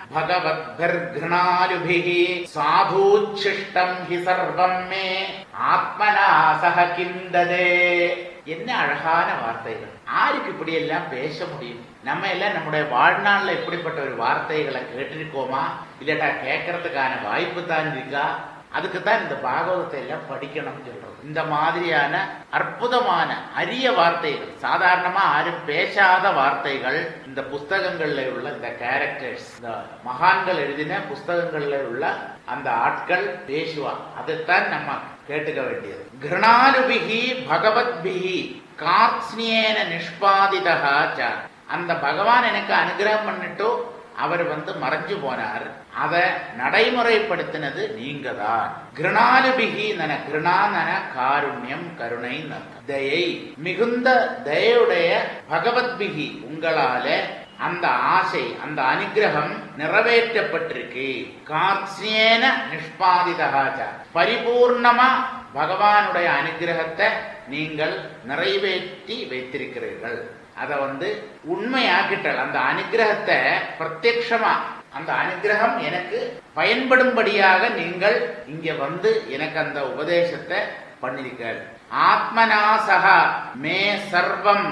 பகவத்கர்கிருணாலுபிஹி சாதூச்சிஷ்டம் ஹி சர்வம் மே ஆத்மனா சக கிந்ததே என்ன அழகான வார்த்தைகள் யாருக்கு இப்படி எல்லாம் பேச முடியும் நம்ம எல்லாம் நம்முடைய வாழ்நாள்ல இப்படிப்பட்ட ஒரு வார்த்தைகளை கேட்டிருக்கோமா இல்லாட்டா கேட்கறதுக்கான வாய்ப்பு தான் இருக்கா அதுக்கு தான் இந்த பாகவதத்தை எல்லாம் படிக்கணும்னு சொல்றோம் இந்த மாதிரியான அற்புதமான அரிய வார்த்தைகள் சாதாரணமா யாரும் பேசாத வார்த்தைகள் இந்த புஸ்தகங்கள்ல உள்ள இந்த கேரக்டர்ஸ் இந்த மகான்கள் எழுதின புஸ்தகங்கள்ல உள்ள அந்த ஆட்கள் பேசுவா அதைத்தான் நம்ம கேட்டுக்க வேண்டியது கிருணாலுபிகி பகவத்பிகி கார்த்ஸ்னியேன நிஷ்பாதிதா ச அந்த பகவான் எனக்கு அனுகிரகம் பண்ணிட்டு அவர் வந்து மறைஞ்சு போனார் அதை நடைமுறைப்படுத்தினது நீங்க தான் கிருணாலுபிகி நன கிருணானன காருண்யம் கருணை தயை மிகுந்த தயவுடைய பகவத்பிகி உங்களால அந்த ஆசை அந்த அனுகிரகம் நிறைவேற்றப்பட்டிருக்கு கார்சியேன நிஷ்பாதிதகாச்ச பரிபூர்ணமா பகவானுடைய அனுகிரகத்தை நீங்கள் நிறைவேற்றி வைத்திருக்கிறீர்கள் அதை வந்து உண்மையாக்கிட்டல் அந்த அனுகிரகத்தை பிரத்யக்ஷமா அந்த அனுகிரகம் எனக்கு பயன்படும்படியாக நீங்கள் இங்க வந்து எனக்கு அந்த உபதேசத்தை பண்ணிருக்கள் ஆத்மனா சக மே சர்வம்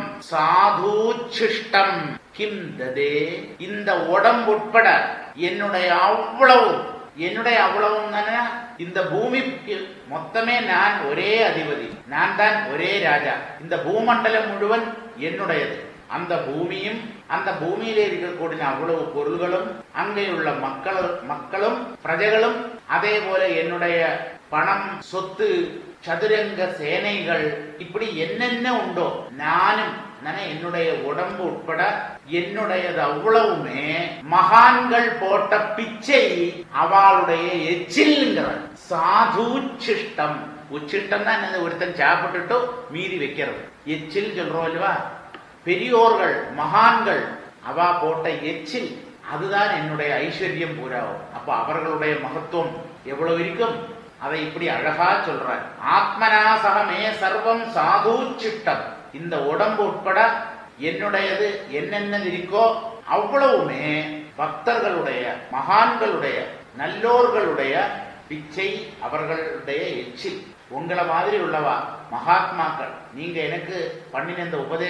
சாதூச்சிஷ்டம் கிம் ததே இந்த உடம்பு உட்பட என்னுடைய அவ்வளவு என்னுடைய அவ்வளவும் இந்த பூமிக்கு மொத்தமே நான் ஒரே அதிபதி நான் தான் ஒரே ராஜா இந்த பூமண்டலம் முழுவன் என்னுடையது அந்த பூமியும் அந்த பூமியிலே இருக்கக்கூடிய அவ்வளவு பொருள்களும் அங்கே உள்ள மக்களும் மக்களும் பிரஜைகளும் அதே போல என்னுடைய பணம் சொத்து சதுரங்க சேனைகள் இப்படி என்னென்ன உண்டோ நானும் நானே என்னுடைய உடம்பு உட்பட என்னுடையது அவ்வளவுமே மகான்கள் போட்ட பிச்சை அவளுடைய எச்சில்ங்கிறார் சாது உச்சிஷ்டம் உச்சிஷ்டம் தான் என்னது ஒருத்தன் சாப்பிட்டுட்டு மீதி வைக்கிறது எச்சில் சொல்றோம் இல்லவா பெரியோர்கள் மகான்கள் அவா போட்ட எச்சில் அதுதான் என்னுடைய ஐஸ்வர்யம் பூராவும் அப்ப அவர்களுடைய மகத்துவம் எவ்வளவு இருக்கும் அதை இப்படி அழகா சொல்றார் ஆத்மனா சகமே சர்வம் சாதூச்சிட்டம் இந்த உடம்பு உட்பட என்னுடையது என்னென்ன இருக்கோ அவ்வளவுமே பக்தர்களுடைய மகான்களுடைய நல்லோர்களுடைய பிச்சை அவர்களுடைய எச்சில் உங்களை மாதிரி உள்ளவா மகாத்மாக்கள் நீங்க எனக்கு பண்ணின இந்த உபதேசம்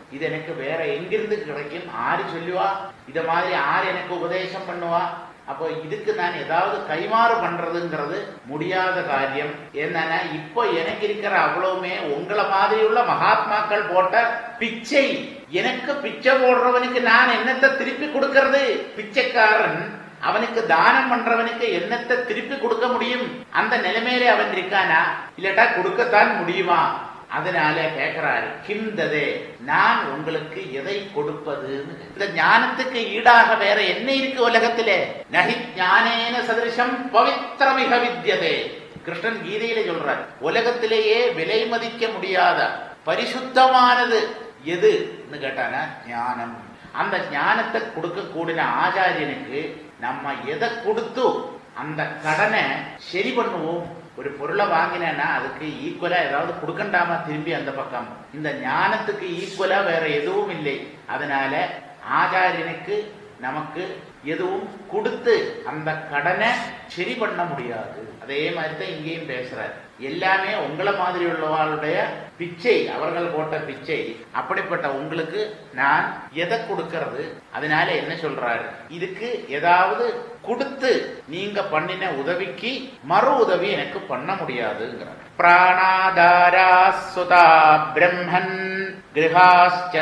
இது எனக்கு வேற எங்கிருந்து கிடைக்கும் ஆறு சொல்லுவா இத மாதிரி ஆறு எனக்கு உபதேசம் பண்ணுவா அப்போ இதுக்கு நான் ஏதாவது கைமாறு பண்றதுங்கிறது முடியாத காரியம் என்னன்னா இப்போ எனக்கு இருக்கிற அவ்வளவுமே உங்களை மாதிரி உள்ள மகாத்மாக்கள் போட்ட பிச்சை எனக்கு பிச்சை போடுறவனுக்கு நான் என்னத்தை திருப்பி கொடுக்கறது பிச்சைக்காரன் அவனுக்கு தானம் பண்றவனுக்கு என்னத்தை திருப்பி கொடுக்க முடியும் அந்த நிலைமையில அவன் இருக்கானா இல்லட்டா கொடுக்கத்தான் முடியுமா அதனால கேக்குறாரு கிந்ததே நான் உங்களுக்கு எதை கொடுப்பதுன்னு இந்த ஞானத்துக்கு ஈடாக வேற என்ன இருக்கு உலகத்திலே நகி ஞானேன சதிருஷம் பவித்திரமிக வித்யதே கிருஷ்ணன் கீதையில சொல்றார் உலகத்திலேயே விலை மதிக்க முடியாத பரிசுத்தமானது எதுன்னு கேட்டானா ஞானம் அந்த ஞானத்தை கொடுக்க கூடின ஆச்சாரியனுக்கு நம்ம எதை கொடுத்து அந்த கடனை சரி பண்ணுவோம் ஒரு பொருளை வாங்கினேன்னா அதுக்கு ஈக்குவலா ஏதாவது கொடுக்கண்டாமா திரும்பி அந்த பக்கம் இந்த ஞானத்துக்கு ஈக்குவலா வேற எதுவும் இல்லை அதனால ஆச்சாரியனுக்கு நமக்கு எதுவும் கொடுத்து அந்த கடனை சரி பண்ண முடியாது அதே மாதிரி தான் இங்கேயும் பேசுறாரு எல்லாமே உங்களை மாதிரி உள்ளவாளுடைய பிச்சை அவர்கள் போட்ட பிச்சை அப்படிப்பட்ட உங்களுக்கு நான் எதை கொடுக்கறது அதனால என்ன சொல்றாரு இதுக்கு ஏதாவது கொடுத்து நீங்க பண்ணின உதவிக்கு மறு உதவி எனக்கு பண்ண முடியாதுங்கிறார் பிராணாதாரா சுதா பிரம்மன் கிரகாஸ்ச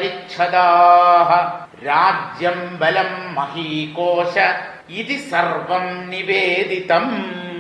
சபரிச்சதாக ராஜ்யம் பலம் மகீகோஷ இது சர்வம் நிவேதிதம்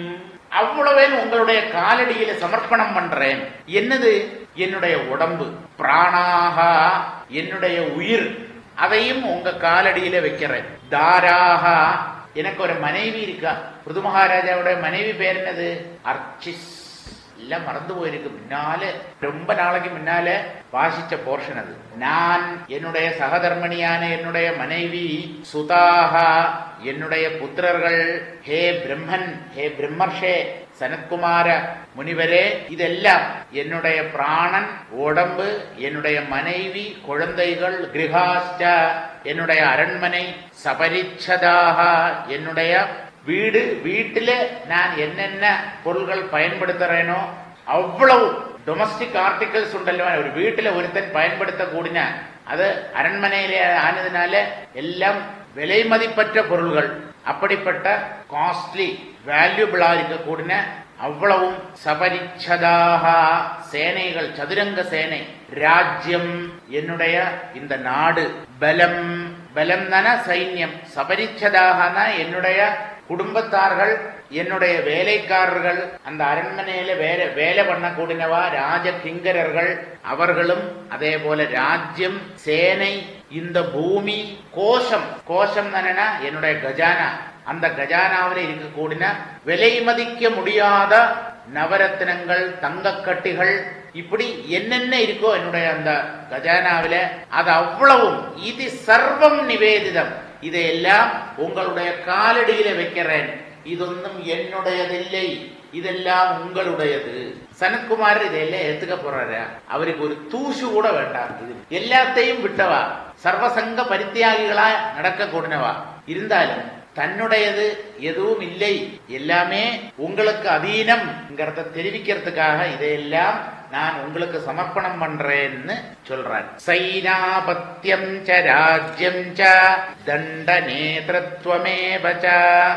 அவ்வளவே உங்களுடைய காலடியில சமர்ப்பணம் பண்றேன் என்னது என்னுடைய உடம்பு பிராணாகா என்னுடைய உயிர் அதையும் உங்க காலடியில வைக்கிறேன் தாராகா எனக்கு ஒரு மனைவி இருக்கா புது மகாராஜாவுடைய மனைவி பேர் என்னது அர்ச்சிஸ் எல்லாம் மறந்து போயிருக்கு முன்னால ரொம்ப நாளைக்கு முன்னால வாசிச்ச போர்ஷன் அது நான் என்னுடைய சகதர்மணியான என்னுடைய மனைவி சுதாகா என்னுடைய புத்திரர்கள் ஹே பிரம்மன் ஹே பிரம்மர்ஷே சனத்குமார முனிவரே இதெல்லாம் என்னுடைய பிராணன் உடம்பு என்னுடைய மனைவி குழந்தைகள் கிரகாஷ்ட என்னுடைய அரண்மனை சபரிச்சதாக என்னுடைய வீடு வீட்டுல நான் என்னென்ன பொருள்கள் பயன்படுத்துறேனோ அவ்வளவு டொமஸ்டிக் ஆர்டிகல்ஸ் ഉണ്ടല്ലോ ഒരു വീട്ടിലെ ഒരുത്തൻ பயன்படுத்தக்கூடிய அது அரண்மனையிலே ஆனதுனால எல்லாம் விலை மதிப்பற்ற பொருள்கள் அப்படிப்பட்ட காஸ்ட்லி வேல்யூபிளா இருக்கக்கூடிய அவ்வளவும் சபரிச்சதாக சேனைகள் சதுரங்க சேனை ராஜ்யம் என்னுடைய இந்த நாடு பலம் பலம் தான சைன்யம் சபரிச்சதாக என்னுடைய குடும்பத்தார்கள் என்னுடைய வேலைக்காரர்கள் அந்த அரண்மனையில வேலை வேலை பண்ணக்கூடியவா ராஜ கிங்கரர்கள் அவர்களும் அதே போல ராஜ்யம் சேனை இந்த பூமி கோஷம் கோஷம் தானேனா என்னுடைய கஜானா அந்த கஜானாவில் இருக்கக்கூடிய விலை மதிக்க முடியாத நவரத்னங்கள் தங்கக்கட்டிகள் இப்படி என்னென்ன இருக்கோ என்னுடைய அந்த கஜானாவில அது அவ்வளவும் இது சர்வம் நிவேதிதம் இதையெல்லாம் உங்களுடைய காலடியில வைக்கிறேன் ഇതൊന്നും என்னுடையதில்லை ഇതെല്ലാം ഉങ്ങളുടേത് സനത്കുമാർ ഇതെല്ലാം ഏത്തുക പോறாரு അവർക്ക് ഒരു തൂശു കൂടെ വേണ്ട ഇത് എല്ലാത്തെയും വിട്ടവா சர்வசங்க பரித்தியாகிகளா நடக்க கூடினவா இருந்தாலும் தன்னுடையது எதுவும் இல்லை எல்லாமே உங்களுக்கு அதீனம்ங்கிறத தெரிவிக்கிறதுக்காக இதையெல்லாம் நான் உங்களுக்கு சமர்ப்பணம் பண்றேன்னு சொல்றார் சைனாபத்தியம் ச ராஜ்யம் ச தண்ட நேதൃത്വമേവ ச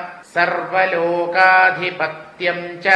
സർവലോകാധിപത്യം ച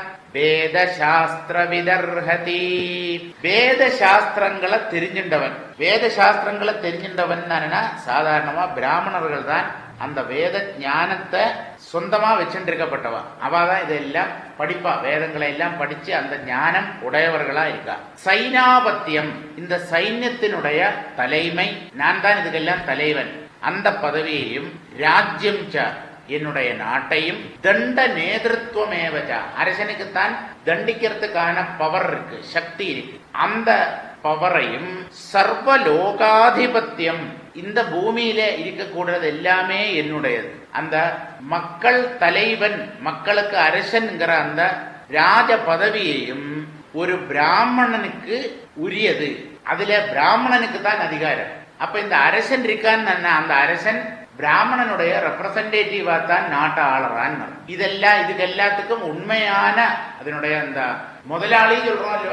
വേദശാസ്ത്രവിദർഹതി வேதசாஸ்திரங்களை தெரிஞ்சின்றவன் வேதசாஸ்திரங்களை தெரிஞ்சின்றவன் சாதாரணமா பிராமணர்கள் தான் அந்த வேத ஞானத்தை சொந்தமா வச்சுருக்கப்பட்டவா அவதான் இதெல்லாம் படிப்பா வேதங்களை எல்லாம் படிச்சு அந்த ஞானம் உடையவர்களா இருக்கா சைனாபத்தியம் இந்த சைன்யத்தினுடைய தலைமை நான் தான் இதுக்கெல்லாம் தலைவன் அந்த பதவியையும் ராஜ்யம் ச என்னுடைய நாட்டையும் தண்ட நேதൃത്വമേവച அரசனுக்குத்தான் தண்டிக்கிறதுக்கான பவர் இருக்கு சக்தி இருக்கு அந்த பவரையும் சர்வலோகாதிபத்தியம் இந்த பூமியில இருக்கக்கூடியது எல்லாமே என்னுடையது அந்த மக்கள் தலைவன் மக்களுக்கு அரசன்கிற அந்த ராஜ பதவியையும் ஒரு பிராமணனுக்கு உரியது அதுல பிராமணனுக்கு தான் அதிகாரம் அப்ப இந்த அரசன் இருக்கான்னு அந்த அரசன் பிராமணனுடைய ரெப்ரசன்டேட்டிவா தான் நாட்டை ஆளுறான் இதெல்லாம் இதுக்கு எல்லாத்துக்கும் உண்மையான அதனுடைய அந்த முதலாளி சொல்றோம் இல்லவா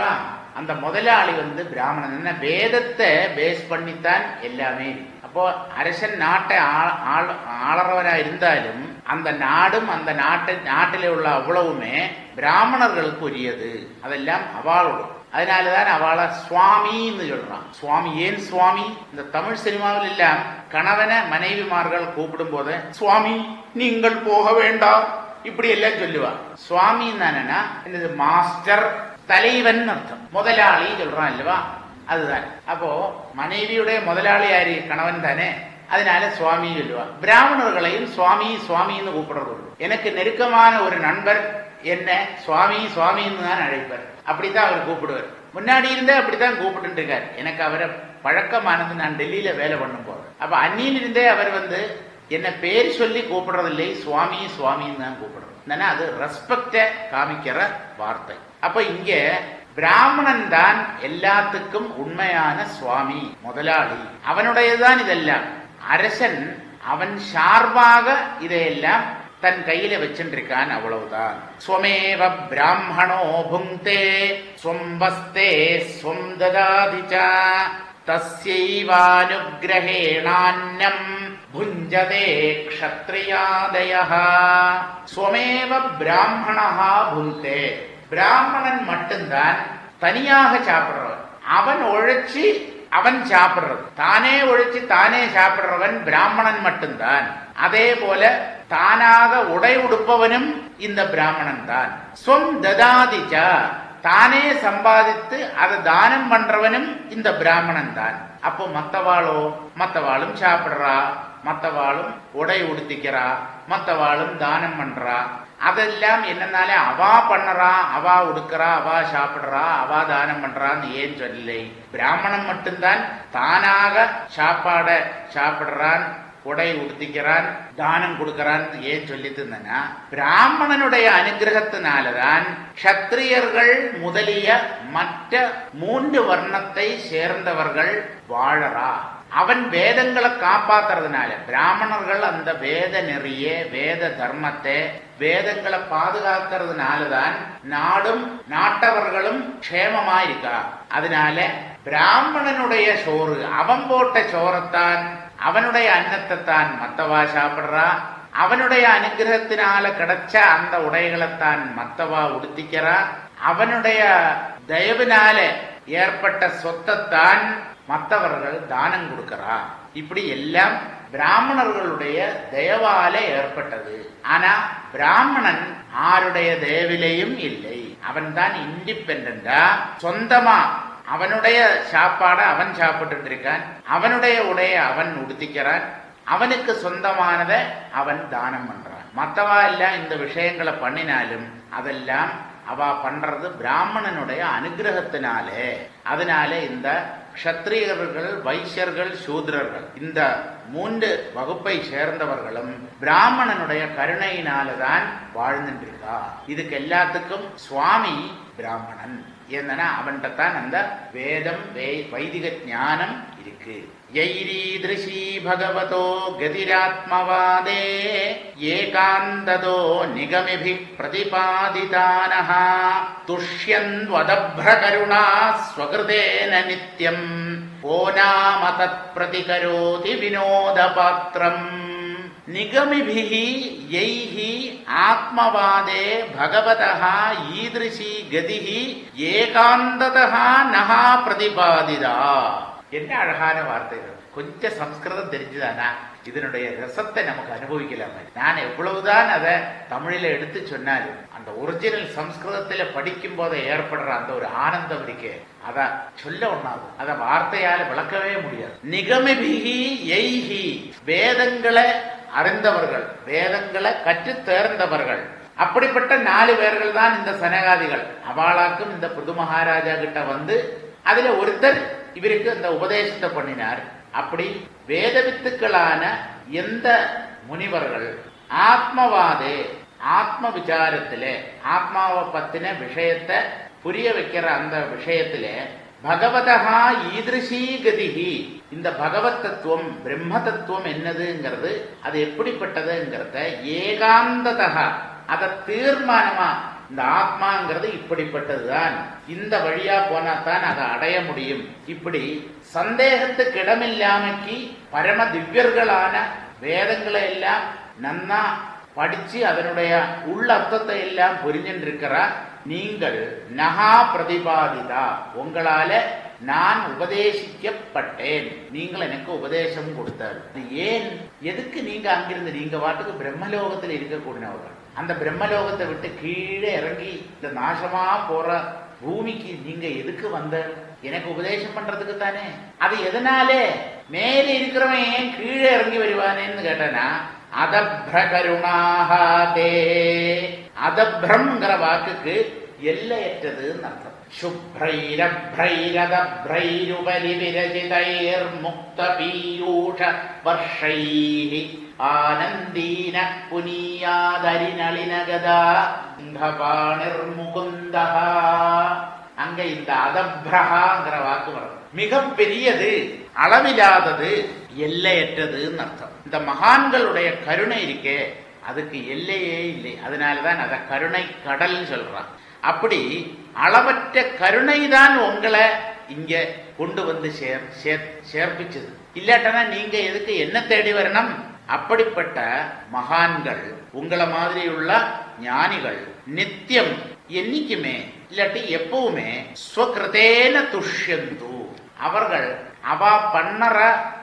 அந்த முதலாளி வந்து பிராமணன் என்ன வேதத்தை பேஸ் பண்ணித்தான் எல்லாமே இருக்கு. அப்போ அரசன் நாட்டை ஆ- ஆள- ஆளறவரா இருந்தாலும் அந்த நாடும் அந்த நாட்டு நாட்டிலே உள்ள அவ்வளவுமே பிராமணர்களுக்கு உரியது அதெல்லாம் அவளோடு அதனாலதான் அவளை சுவாமின்னு சொல்றான் சுவாமி ஏன் சுவாமி இந்த தமிழ் சினிமாவில் எல்லாம் கணவனை மனைவிமார்கள் கூப்பிடும் போது சுவாமி நீங்கள் போக வேண்டாம் இப்படி எல்லாம் சொல்லுவா சுவாமி என்னன்னா என்னது மாஸ்டர் தலைவன் அர்த்தம் முதலாளி சொல்றான் இல்லவா அதுதான் அப்போ மனைவியுடைய முதலாளி யாரு கணவன் தானே அதனால சுவாமி சொல்லுவா பிராமணர்களையும் சுவாமி சுவாமின்னு கூப்பிடுறது உண்டு. எனக்கு நெருக்கமான ஒரு நண்பர் என்ன சுவாமி சுவாமின்னு தான் அழைப்பார் அப்படித்தான் அவர் கூப்பிடுவார் முன்னாடி இருந்தே அப்படித்தான் கூப்பிட்டு இருக்கார் எனக்கு அவரை பழக்கமானது நான் டெல்லியில வேலை பண்ணும் போது அப்ப அந்நியிலிருந்தே அவர் வந்து என்ன பேர் சொல்லி கூப்பிடுறதில்லை சுவாமி சுவாமின்னு தான் கூப்பிடுறது என்னன்னா அது ரெஸ்பெக்ட காமிக்கிற வார்த்தை அப்ப இங்க பிராமணன் தான் எல்லாத்துக்கும் உண்மையான சுவாமி முதலாளி அவனுடையதுதான் இதெல்லாம் அரசன் அவன் சார்பாக இதையெல்லாம் தன் கையில வச்சுருக்கான் அவ்வளவுதான் ஸ்வமேவ பிராமணோ புங்கே ஸ்வம்பஸ்தே ஸ்வம் ததாதிச்ச தஸ்யைவானுகிரகேணான்யம் புஞ்சதே க்ஷத்ரியாதய ஸ்வமேவ பிராமணா புங்கே பிராமணன் மட்டும்தான் தனியாக சாப்பிடுறவன் அவன் உழைச்சி அவன் சாப்பிடுறது தானே உழைச்சி தானே சாப்பிடுறவன் பிராமணன் மட்டும்தான் அதே போல தானாக உடை உடுப்பவனும் இந்த பிராமணன் தான் ஸ்வம் ததாதிச்சா தானே சம்பாதித்து அதை தானம் பண்றவனும் இந்த பிராமணன் தான் அப்போ மத்தவாளோ மத்தவாளும் சாப்பிடுறா மத்தவாளும் உடை உடுத்திக்கிறா மத்தவாளும் தானம் பண்றா அதெல்லாம் என்னன்னாலே அவா பண்ணறா அவா உடுக்கிறா அவா சாப்பிடுறா அவா தானம் பண்றான்னு ஏன் சொல்லலை பிராமணன் மட்டும்தான் தானாக சாப்பாட சாப்பிடுறான் உடை உடுத்திக்கிறான் தானம் கொடுக்கறான் ஏன் சொல்லிட்டு இருந்தேன்னா பிராமணனுடைய அனுகிரகத்தினாலதான் க்ஷத்திரியர்கள் முதலிய மற்ற மூன்று வர்ணத்தை சேர்ந்தவர்கள் வாழறா அவன் வேதங்களை காப்பாத்துறதுனால பிராமணர்கள் அந்த வேத நெறிய வேத தர்மத்தை வேதங்களை பாதுகாக்கிறதுனாலதான் நாடும் நாட்டவர்களும் க்ஷேமமா இருக்கா அதனால பிராமணனுடைய சோறு அவன் போட்ட சோறத்தான் அவனுடைய அன்னத்தை தான் மத்தவா சாப்பிடுறா அவனுடைய அனுகிரகத்தினால கிடைச்ச அந்த உடைகளைத்தான் மத்தவா உடுத்திக்கிறா அவனுடைய தயவினால ஏற்பட்ட சொத்தைத்தான் மற்றவர்கள் தானம் கொடுக்கிறா இப்படி எல்லாம் பிராமணர்களுடைய தயவால ஏற்பட்டது ஆனா பிராமணன் ஆருடைய தயவிலையும் இல்லை அவன் தான் இண்டிபெண்டா சொந்தமா அவனுடைய சாப்பாட அவன் சாப்பிட்டு இருக்கான் அவனுடைய உடைய அவன் உடுத்திக்கிறான் அவனுக்கு சொந்தமானதை அவன் தானம் பண்றான் மத்தவா எல்லாம் இந்த விஷயங்களை பண்ணினாலும் அதெல்லாம் அவ பண்றது பிராமணனுடைய அனுகிரகத்தினாலே அதனால இந்த க்ஷத்ரியர்கள் வைசியர்கள் சூத்ரர்கள் இந்த மூன்று வகுப்பை சேர்ந்தவர்களும் பிராமணனுடைய கருணையினாலதான் வாழ்ந்துருக்கா இதுக்கு எல்லாத்துக்கும் சுவாமி பிராமணன் என்னன்னா அவன்கிட்ட தான் அந்த வேதம் வே- வைதிக ஞானம் இருக்கு யைரீதிருஷி பகவதோ கதிராத்மவாதே ஏகாந்ததோ நிகமிபி பிரதிபாதிதானः துஷ்யன்வதப்ரகருணா ஸ்வகிருதேன நித்யம் ஓ நாம தத் பிரதிகரோதி வினோதபாத்திரம் நிகமிபிः यैः ஆத்மவாதே பகவதः ஈதிருஷி கதிः ஏகாந்ததः நகா பிரதிபாதிதா என்ன அழகான வார்த்தைகள் கொஞ்சம் சம்ஸ்கிருதம் தெரிஞ்சுதானா இதனுடைய ரசத்தை நமக்கு அனுபவிக்கலாமே நான் எவ்வளவுதான் அதை தமிழில எடுத்து சொன்னாலும் அந்த ஒரிஜினல் சம்ஸ்கிருதத்துல படிக்கும் போது ஏற்படுற அந்த ஒரு ஆனந்தம் இருக்கே அத சொல்ல ஒண்ணாது அத வார்த்தையால விளக்கவே முடியாது நிகமிபிகி எய்ஹி வேதங்களை அறிந்தவர்கள் வேதங்களை கற்றுத் தேர்ந்தவர்கள் அப்படிப்பட்ட நாலு பேர்கள் தான் இந்த சனகாதிகள் அவளாக்கும் இந்த புது மகாராஜா கிட்ட வந்து அதுல ஒருத்தர் இவருக்கு இந்த உபதேசத்தை பண்ணினார் அப்படி வேத வித்துக்களான எந்த முனிவர்கள் ஆத்மவாதே ஆத்ம விசாரத்திலே ஆத்மாவை பத்தின விஷயத்தை புரிய வைக்கிற அந்த விஷயத்திலே பகவதா ஈதிருஷீ கதிகி இந்த பகவத் தத்துவம் பிரம்ம தத்துவம் என்னதுங்கிறது அது எப்படிப்பட்டதுங்கிறத ஏகாந்ததா அதை தீர்மானமா இந்த ஆத்மாங்கிறது இப்படிப்பட்டதுதான் இந்த வழியா போனா தான் அதை அடைய முடியும் இப்படி சந்தேகத்துக்கு இடமில்லாமக்கி பரம திவ்யர்களான வேதங்களை எல்லாம் நன்னா படிச்சு அதனுடைய உள்ள அர்த்தத்தை எல்லாம் புரிஞ்சுட்டு இருக்கிறா நீங்கள் நகா பிரதிபாதிதா உங்களால நான் உபதேசிக்கப்பட்டேன் நீங்கள் எனக்கு உபதேசம் கொடுத்தார் இது ஏன் எதுக்கு நீங்க அங்கிருந்து நீங்க வாட்டுக்கு பிரம்மலோகத்தில் இருக்கக்கூடியவர்கள் அந்த பிரம்மலோகத்தை விட்டு கீழே இறங்கி இந்த நாசமா போற பூமிக்கு நீங்க எதுக்கு வந்த எனக்கு உபதேசம் பண்றதுக்கு தானே அது எதனாலே மேலே இருக்கிறவன் ஏன் கீழே இறங்கி வருவானேன்னு கேட்டனா அதப்ர கருணாஹாதே அதப்ரம்ங்கிற வாக்குக்கு எல்லையற்றதுன்னு அர்த்தம் शुभ्रैरभ्रैरदभ्रैरुपरि विरचितैर्मुक्त पीयूष वर्षैः आनन्दीन पुनीयादरिनलिनगदा சிங்கபாணிர்முகுந்தः அங்க இந்த அதப்ரஹாங்கிற வாக்கு வரும் மிக பெரியது அளவில்லாதது எல்லையற்றதுன்னு அர்த்தம் இந்த மகான்களுடைய கருணை இருக்கே அதுக்கு எல்லையே இல்லை அதனாலதான் அத கருணை கடல் சொல்றான் அப்படி அளவற்ற கருணை தான் உங்களை இங்க கொண்டு வந்து சேர் சேர்- சேர்ப்பிச்சது இல்லாட்டனா நீங்க எதுக்கு என்ன தேடி வரணும் அப்படிப்பட்ட மகான்கள் உங்களை மாதிரி உள்ள ஞானிகள் நித்தியம் என்னைக்குமே இல்லாட்டி எப்பவுமே ஸ்வகிருதேன துஷ்யந்து அவர்கள் அவ பண்ணற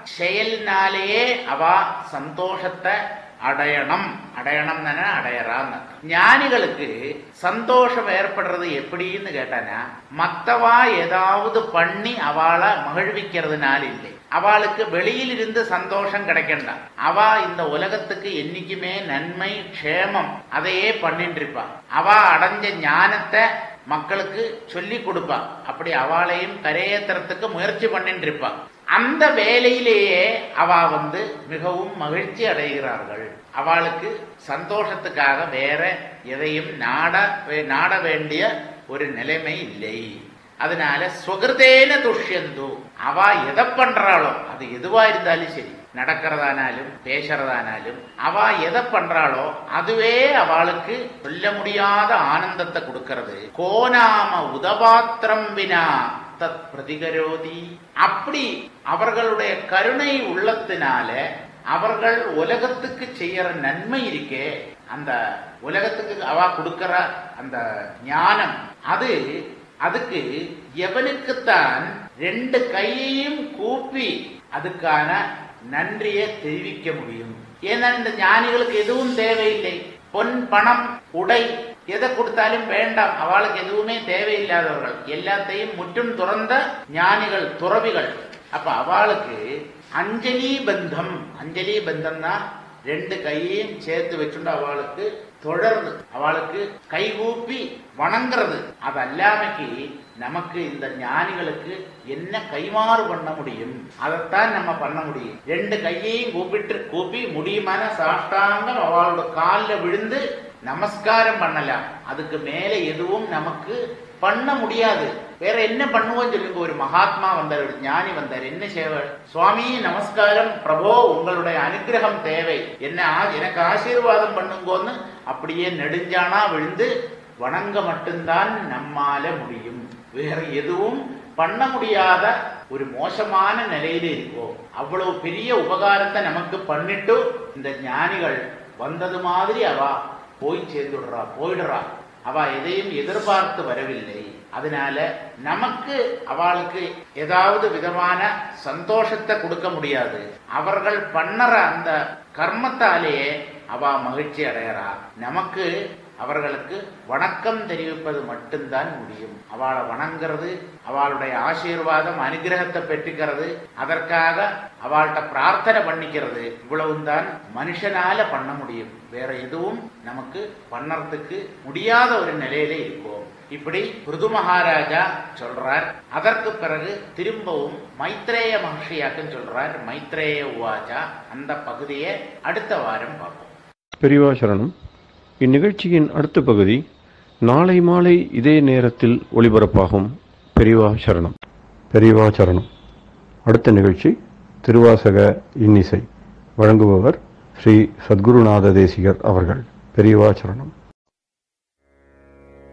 செயல்னாலேயே அவ சந்தோஷத்தை அடையணும் அடையணும் தானே அடையறாங்க ஞானிகளுக்கு சந்தோஷம் ஏற்படுறது எப்படின்னு கேட்டானா மத்தவா ஏதாவது பண்ணி அவளை மகிழ்விக்கிறதுனால இல்லை அவளுக்கு வெளியில் இருந்து சந்தோஷம் கிடைக்கண்டாம் அவ இந்த உலகத்துக்கு என்னைக்குமே நன்மை க்ஷேமம் அதையே பண்ணிட்டு இருப்பா அவ அடைஞ்ச ஞானத்தை மக்களுக்கு சொல்லி கொடுப்பா அப்படி அவளையும் கரையேத்துறதுக்கு முயற்சி பண்ணிட்டு இருப்பா அந்த வேலையிலேயே அவ வந்து மிகவும் மகிழ்ச்சி அடைகிறார்கள் அவளுக்கு சந்தோஷத்துக்காக வேற எதையும் நாட நாட வேண்டிய ஒரு நிலைமை இல்லை அதனால சுகிருதேன துஷ்யந்து அவ எதை பண்றாளோ அது எதுவா இருந்தாலும் சரி நடக்கிறதானாலும் பேசுறதானாலும் அவ எதை பண்றாளோ அதுவே அவளுக்கு சொல்ல முடியாத ஆனந்தத்தை கொடுக்கிறது கோநாம உதவாத்திரம் வினா தத் பிரதிகரோதி அப்படி அவர்களுடைய கருணை உள்ளத்தினால அவர்கள் உலகத்துக்கு செய்யற நன்மை இருக்கே அந்த உலகத்துக்கு அவ கொடுக்கிற அந்த ஞானம் அது அதுக்கு எவனுக்குத்தான் ரெண்டு கையையும் கூப்பி அதுக்கான நன்றியை தெரிவிக்க முடியும் ஏன்னா இந்த ஞானிகளுக்கு எதுவும் தேவையில்லை பொன் பணம் உடை எதை கொடுத்தாலும் வேண்டாம் அவளுக்கு எதுவுமே தேவையில்லாதவர்கள் எல்லாத்தையும் முற்றும் துறந்த ஞானிகள் துறவிகள் அப்ப அவளுக்கு அஞ்சலி பந்தம் அஞ்சலி பந்தம்னா ரெண்டு கையையும் சேர்த்து வச்சுண்டு அவளுக்கு தொடர்ந்து அவளுக்கு கைகூப்பி வணங்குறது அது அல்லாமைக்கு நமக்கு இந்த ஞானிகளுக்கு என்ன கைமாறு பண்ண முடியும் அதைத்தான் நம்ம பண்ண முடியும் ரெண்டு கையையும் கூப்பிட்டு கூப்பி முடியுமான சாஷ்டாங்கம் அவளோட காலில் விழுந்து நமஸ்காரம் பண்ணலாம் அதுக்கு மேல எதுவும் நமக்கு பண்ண முடியாது வேற என்ன பண்ணுவோம் சொல்லுங்க ஒரு மகாத்மா வந்தார் ஒரு ஞானி வந்தார் என்ன சேவை சுவாமி நமஸ்காரம் பிரபோ உங்களுடைய அனுகிரகம் தேவை என்ன ஆ- எனக்கு ஆசீர்வாதம் பண்ணுங்கோன்னு அப்படியே நெடுஞ்சானா விழுந்து வணங்க மட்டும்தான் நம்மால முடியும் வேற எதுவும் பண்ண முடியாத ஒரு மோசமான நிலையில இருக்கோம் அவ்வளவு பெரிய உபகாரத்தை நமக்கு பண்ணிட்டு இந்த ஞானிகள் வந்தது மாதிரி அவ போய் சேர்ந்துடுறா போயிடுறா அவ எதையும் எதிர்பார்த்து வரவில்லை அதனால நமக்கு அவளுக்கு ஏதாவது விதமான சந்தோஷத்தை கொடுக்க முடியாது அவர்கள் பண்ணற அந்த கர்மத்தாலேயே அவ மகிழ்ச்சி அடையறா நமக்கு அவர்களுக்கு வணக்கம் தெரிவிப்பது மட்டும்தான் முடியும் அவளை வணங்குறது அவளுடைய ஆசீர்வாதம் அனுகிரகத்தை பெற்றுக்கிறது அதற்காக அவள்கிட்ட பிரார்த்தனை பண்ணிக்கிறது இவ்வளவும் தான் மனுஷனால பண்ண முடியும் வேற எதுவும் நமக்கு பண்ணறதுக்கு முடியாத ஒரு நிலையில இருக்கோம் இப்படி பிருது மகாராஜா சொல்றார் அதற்கு பிறகு திரும்பவும் மைத்ரேய மகர்ஷியாக்குன்னு சொல்றார் மைத்ரேய உவாச்சா அந்த பகுதியை அடுத்த வாரம் பார்ப்போம் பெரியவா சரணம் இந்நிகழ்ச்சியின் அடுத்த பகுதி நாளை மாலை இதே நேரத்தில் ஒளிபரப்பாகும் பெரியவா சரணம் பெரியவா சரணம் அடுத்த நிகழ்ச்சி திருவாசக இன்னிசை வழங்குபவர் ஸ்ரீ சத்குருநாத தேசிகர் அவர்கள் பெரியவா சரணம்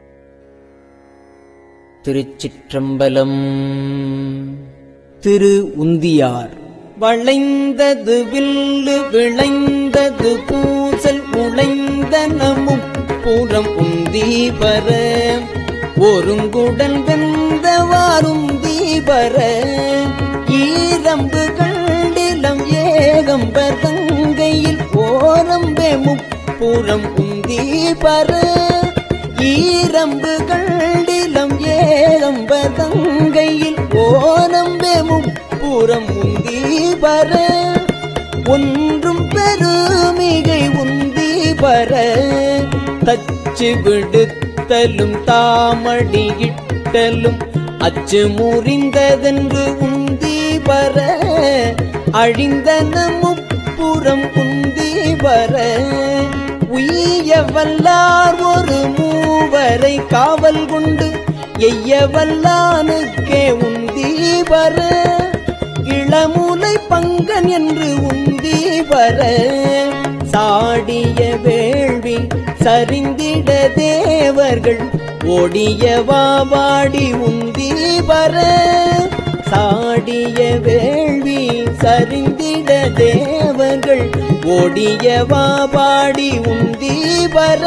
திருச்சிற்றம்பலம் திரு உந்தியார் வளைந்தது வில்லு விளைந்தது பூசல் உழைந்தனமும் புறம் உந்தி பர ஒருங்குடன் வெந்தவாறும் தீபர ஈரம்பு கண்டிலம் ஏகம்பர் தங்கையில் ஓரம்பே முப்புறம் உந்தி பர ஈரம்பு கண்டிலம் ஏகம்பர் தங்கையில் ஓரம்பே முப்புறம் உந்தி பர ஒன்றும் பெருமிகை உந்தி பர தச்சு விடுத்தலும் தாமடியிட்டலும் அச்சு முறிந்ததென்று உந்தி பர அழிந்தன முப்புறம் உந்தி பர உய்ய வல்லார் ஒரு மூவரை காவல் கொண்டு எய்ய வல்லானுக்கே உந்தி பர இளமுலை பங்கன் என்று உந்தி வர சாடிய வேள்வி சரிந்திட தேவர்கள் ஓடிய வாடி உந்தி வர சாடிய வேள்வி சரிந்திட தேவர்கள் ஓடிய வாடி உந்தி வர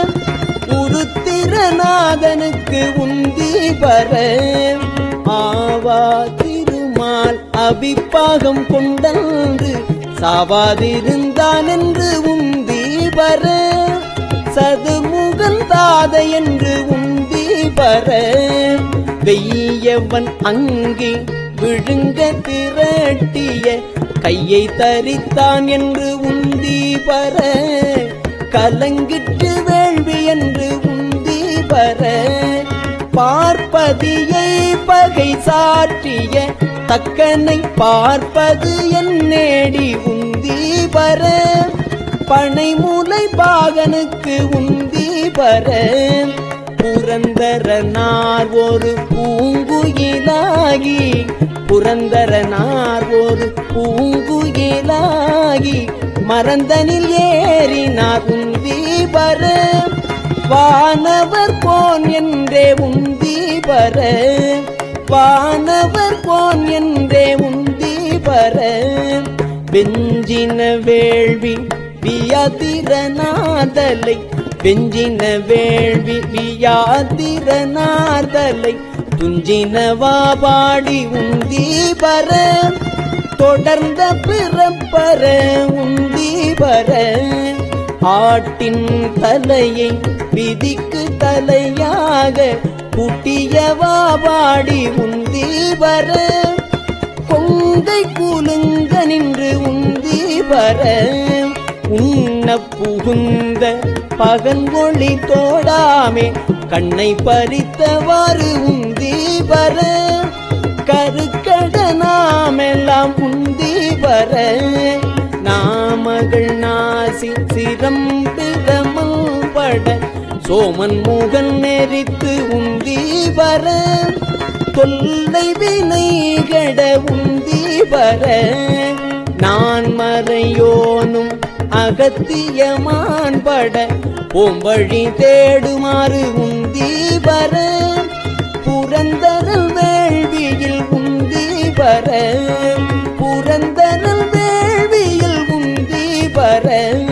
உருத்திரநாதனுக்கு உந்தி வர ஆவா திருமால் அபிப்பாகம் கொண்டன்று சாவாதிருந்தான் என்று உந்தி வர சதுமுகன் தாத என்று உந்தி வர வெய்யவன் அங்கே விழுங்க திரட்டிய கையை தரித்தான் என்று உந்தி பர கலங்கிட்டு வேள்வி என்று உந்தி பர பார்ப்பதியை பகை சாற்றிய தக்கனை பார்ப்பது என் நேடி உந்தி பர பனைமுலை பாகனுக்கு உந்தி பர புரந்தரனார் ஒரு பூங்குயிலாகி புரந்தரனார் ஒரு பூங்குயிலாகி மறந்தனில் ஏறினார் உந்தி பர வானவர் கோன் என்றே உந்தி பர வானவர் கோன் என்றே உந்தி பர வெஞ்சின வேள்வி வியாதிரநாதலை வெஞ்சின வேள்வி வியாதிரநாதலை துஞ்சின வாபாடி உந்தி பர தொடர்ந்த பிறப்பர உந்தி பர ஆட்டின் தலையை விதிக்கு தலையாக குட்டிய வாபாடி உந்தி வர கொங்கை கூலுங்க நின்று உந்தி வர உண்ண புகுந்த பகன் ஒளி தோடாமே கண்ணை பறித்தவாறு உந்தி வர கருக்கடனாமெல்லாம் உந்தி வர நாமகள் நாசி சிரம் பிரமல் பட சோமன் முகன் நெறித்து உந்தி வர தொல்லை வினைகட உந்தி வர நான் மறையோனும் அகத்தியமான் பட ஓம்பழி தேடுமாறு உந்தி வர புரந்தரல் வேள்வியில் உந்தி வர புரந்தரல் வேள்வியில் உந்தி வர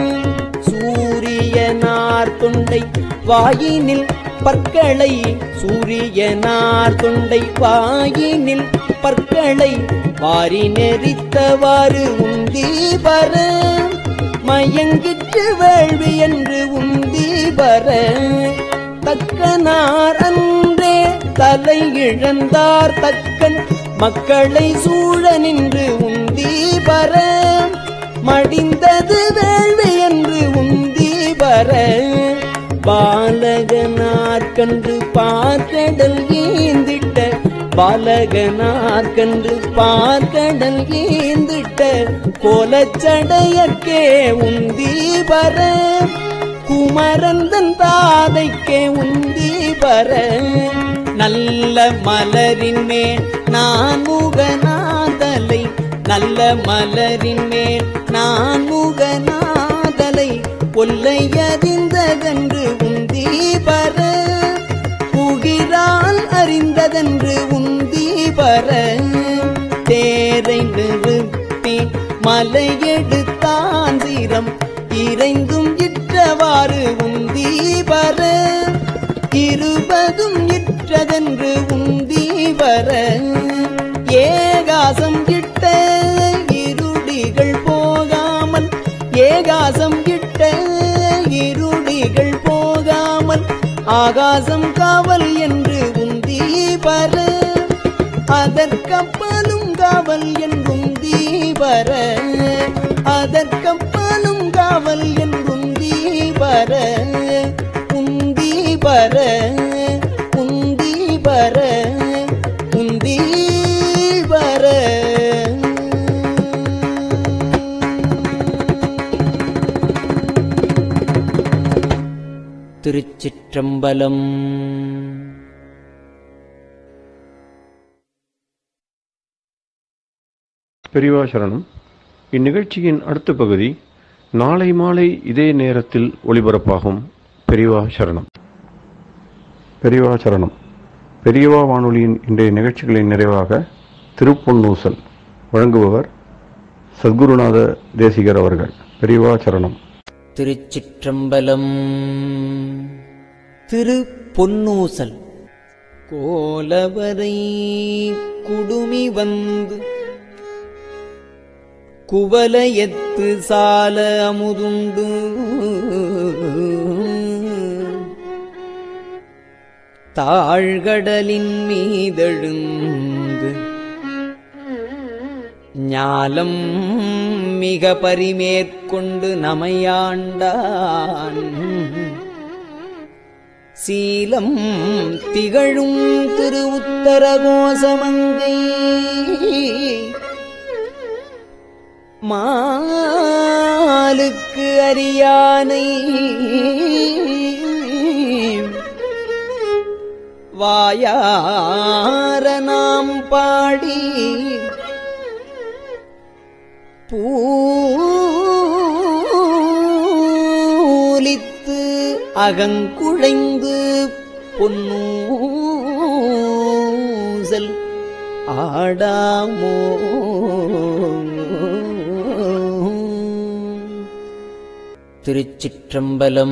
சூரியனார் தொண்டை வாயினில் பற்களை சூரியனார் தொண்டை வாயினில் பற்களை வாரி நெறித்தவாறு உந்தி வர மயங்கிட்டு வேள்வி என்று உந்தி வர தக்கனார் அன்றே தலை இழந்தார் தக்கன் மக்களை சூழ நின்று உந்தி வர மடிந்தது வேள்வி என்று உந்தி வர பாலகனார்கன்று பார்க்கடல் ஏந்திட்ட பாலகனார்கன்று பார்க்கடல் ஏந்திட்ட கோலச்சடையற்கே உந்தி வர குமரந்தன் தாதைக்கே உந்தி வர நல்ல மலரின் மேல் நான் முகநாதலை நல்ல மலரின் மேல் நான் முகநாதலை கொல்லையறிந்ததென்று உந்தி பர புகிறால் அறிந்ததென்று உந்தி வர தேரை நிறுத்தி மலையெடுத்தான் சீரம் இறைந்தும் இற்றவாறு உந்தி வர இருபதும் இற்றதென்று உந்தி வர ஏகாசம் இட்ட இருடிகள் போகாமல் ஏகாசம் இட்ட இருடிகள் போகாமல் ஆகாசம் காவல் என்று உந்தி பர அதற்கப்பலும் காவல் என்றும் தீபர அதற்கப்பலும் காவல் என்றும் தீபர உந்தி பர உந்தி பர உந்தி பர திருச்சிற்றம்பலம் பெரியவா சரணம் இந்நிகழ்ச்சியின் அடுத்த பகுதி நாளை மாலை இதே நேரத்தில் ஒளிபரப்பாகும் பெரியவா சரணம் பெரியவா சரணம் பெரியவா வானொலியின் இன்றைய நிகழ்ச்சிகளின் நிறைவாக திருப்பொன்னூசல் வழங்குபவர் சத்குருநாத தேசிகர் அவர்கள் பெரியவா சரணம் திருச்சிற்றம்பலம் திரு பொன்னூசல் கோலவரை குடுமி வந்து குவலயத்து சால அமுதுண்டு தாழ்கடலின் மீதெழுந்து ஞாலம் மிக பரிமேற்கொண்டு நமையாண்டான் சீலம் திகழும் திரு உத்தரகோசமங்கை மாலுக்கு அரியானை வாயார நாம் பாடி பூலித்து அகங்குழைந்து பொன்னூசல் ஆடாமோ திருச்சிற்றம்பலம்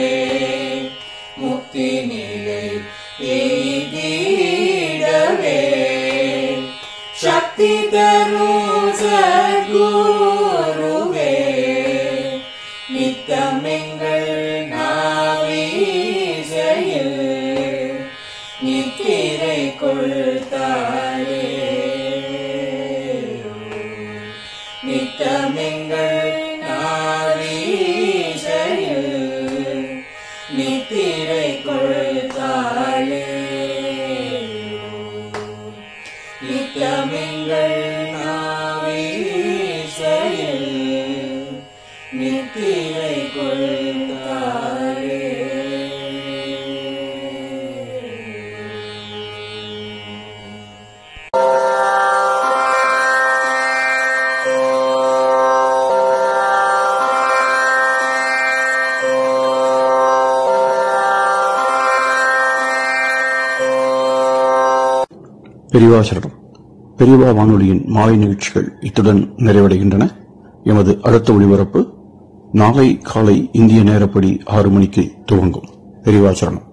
முக்தி நிலை எய்திடவே முக்தி தரும் சத்குருவே நித்தமெங்கள் நாவீசையில் நித்திரை கொள்தாரே நித்தமெங்கள் நாவீசையில் நித்திரை கொள்தாளே நித்தமெங்கள் நாவீசையில் நித்திரை கொள்தாளே பெரியவா சரணம் பெரியவா வானொலியின் மாலை நிகழ்ச்சிகள் இத்துடன் நிறைவடைகின்றன எமது அடுத்த ஒளிபரப்பு நாளை காலை இந்திய நேரப்படி ஆறு மணிக்கு துவங்கும் பெரியவா சரணம்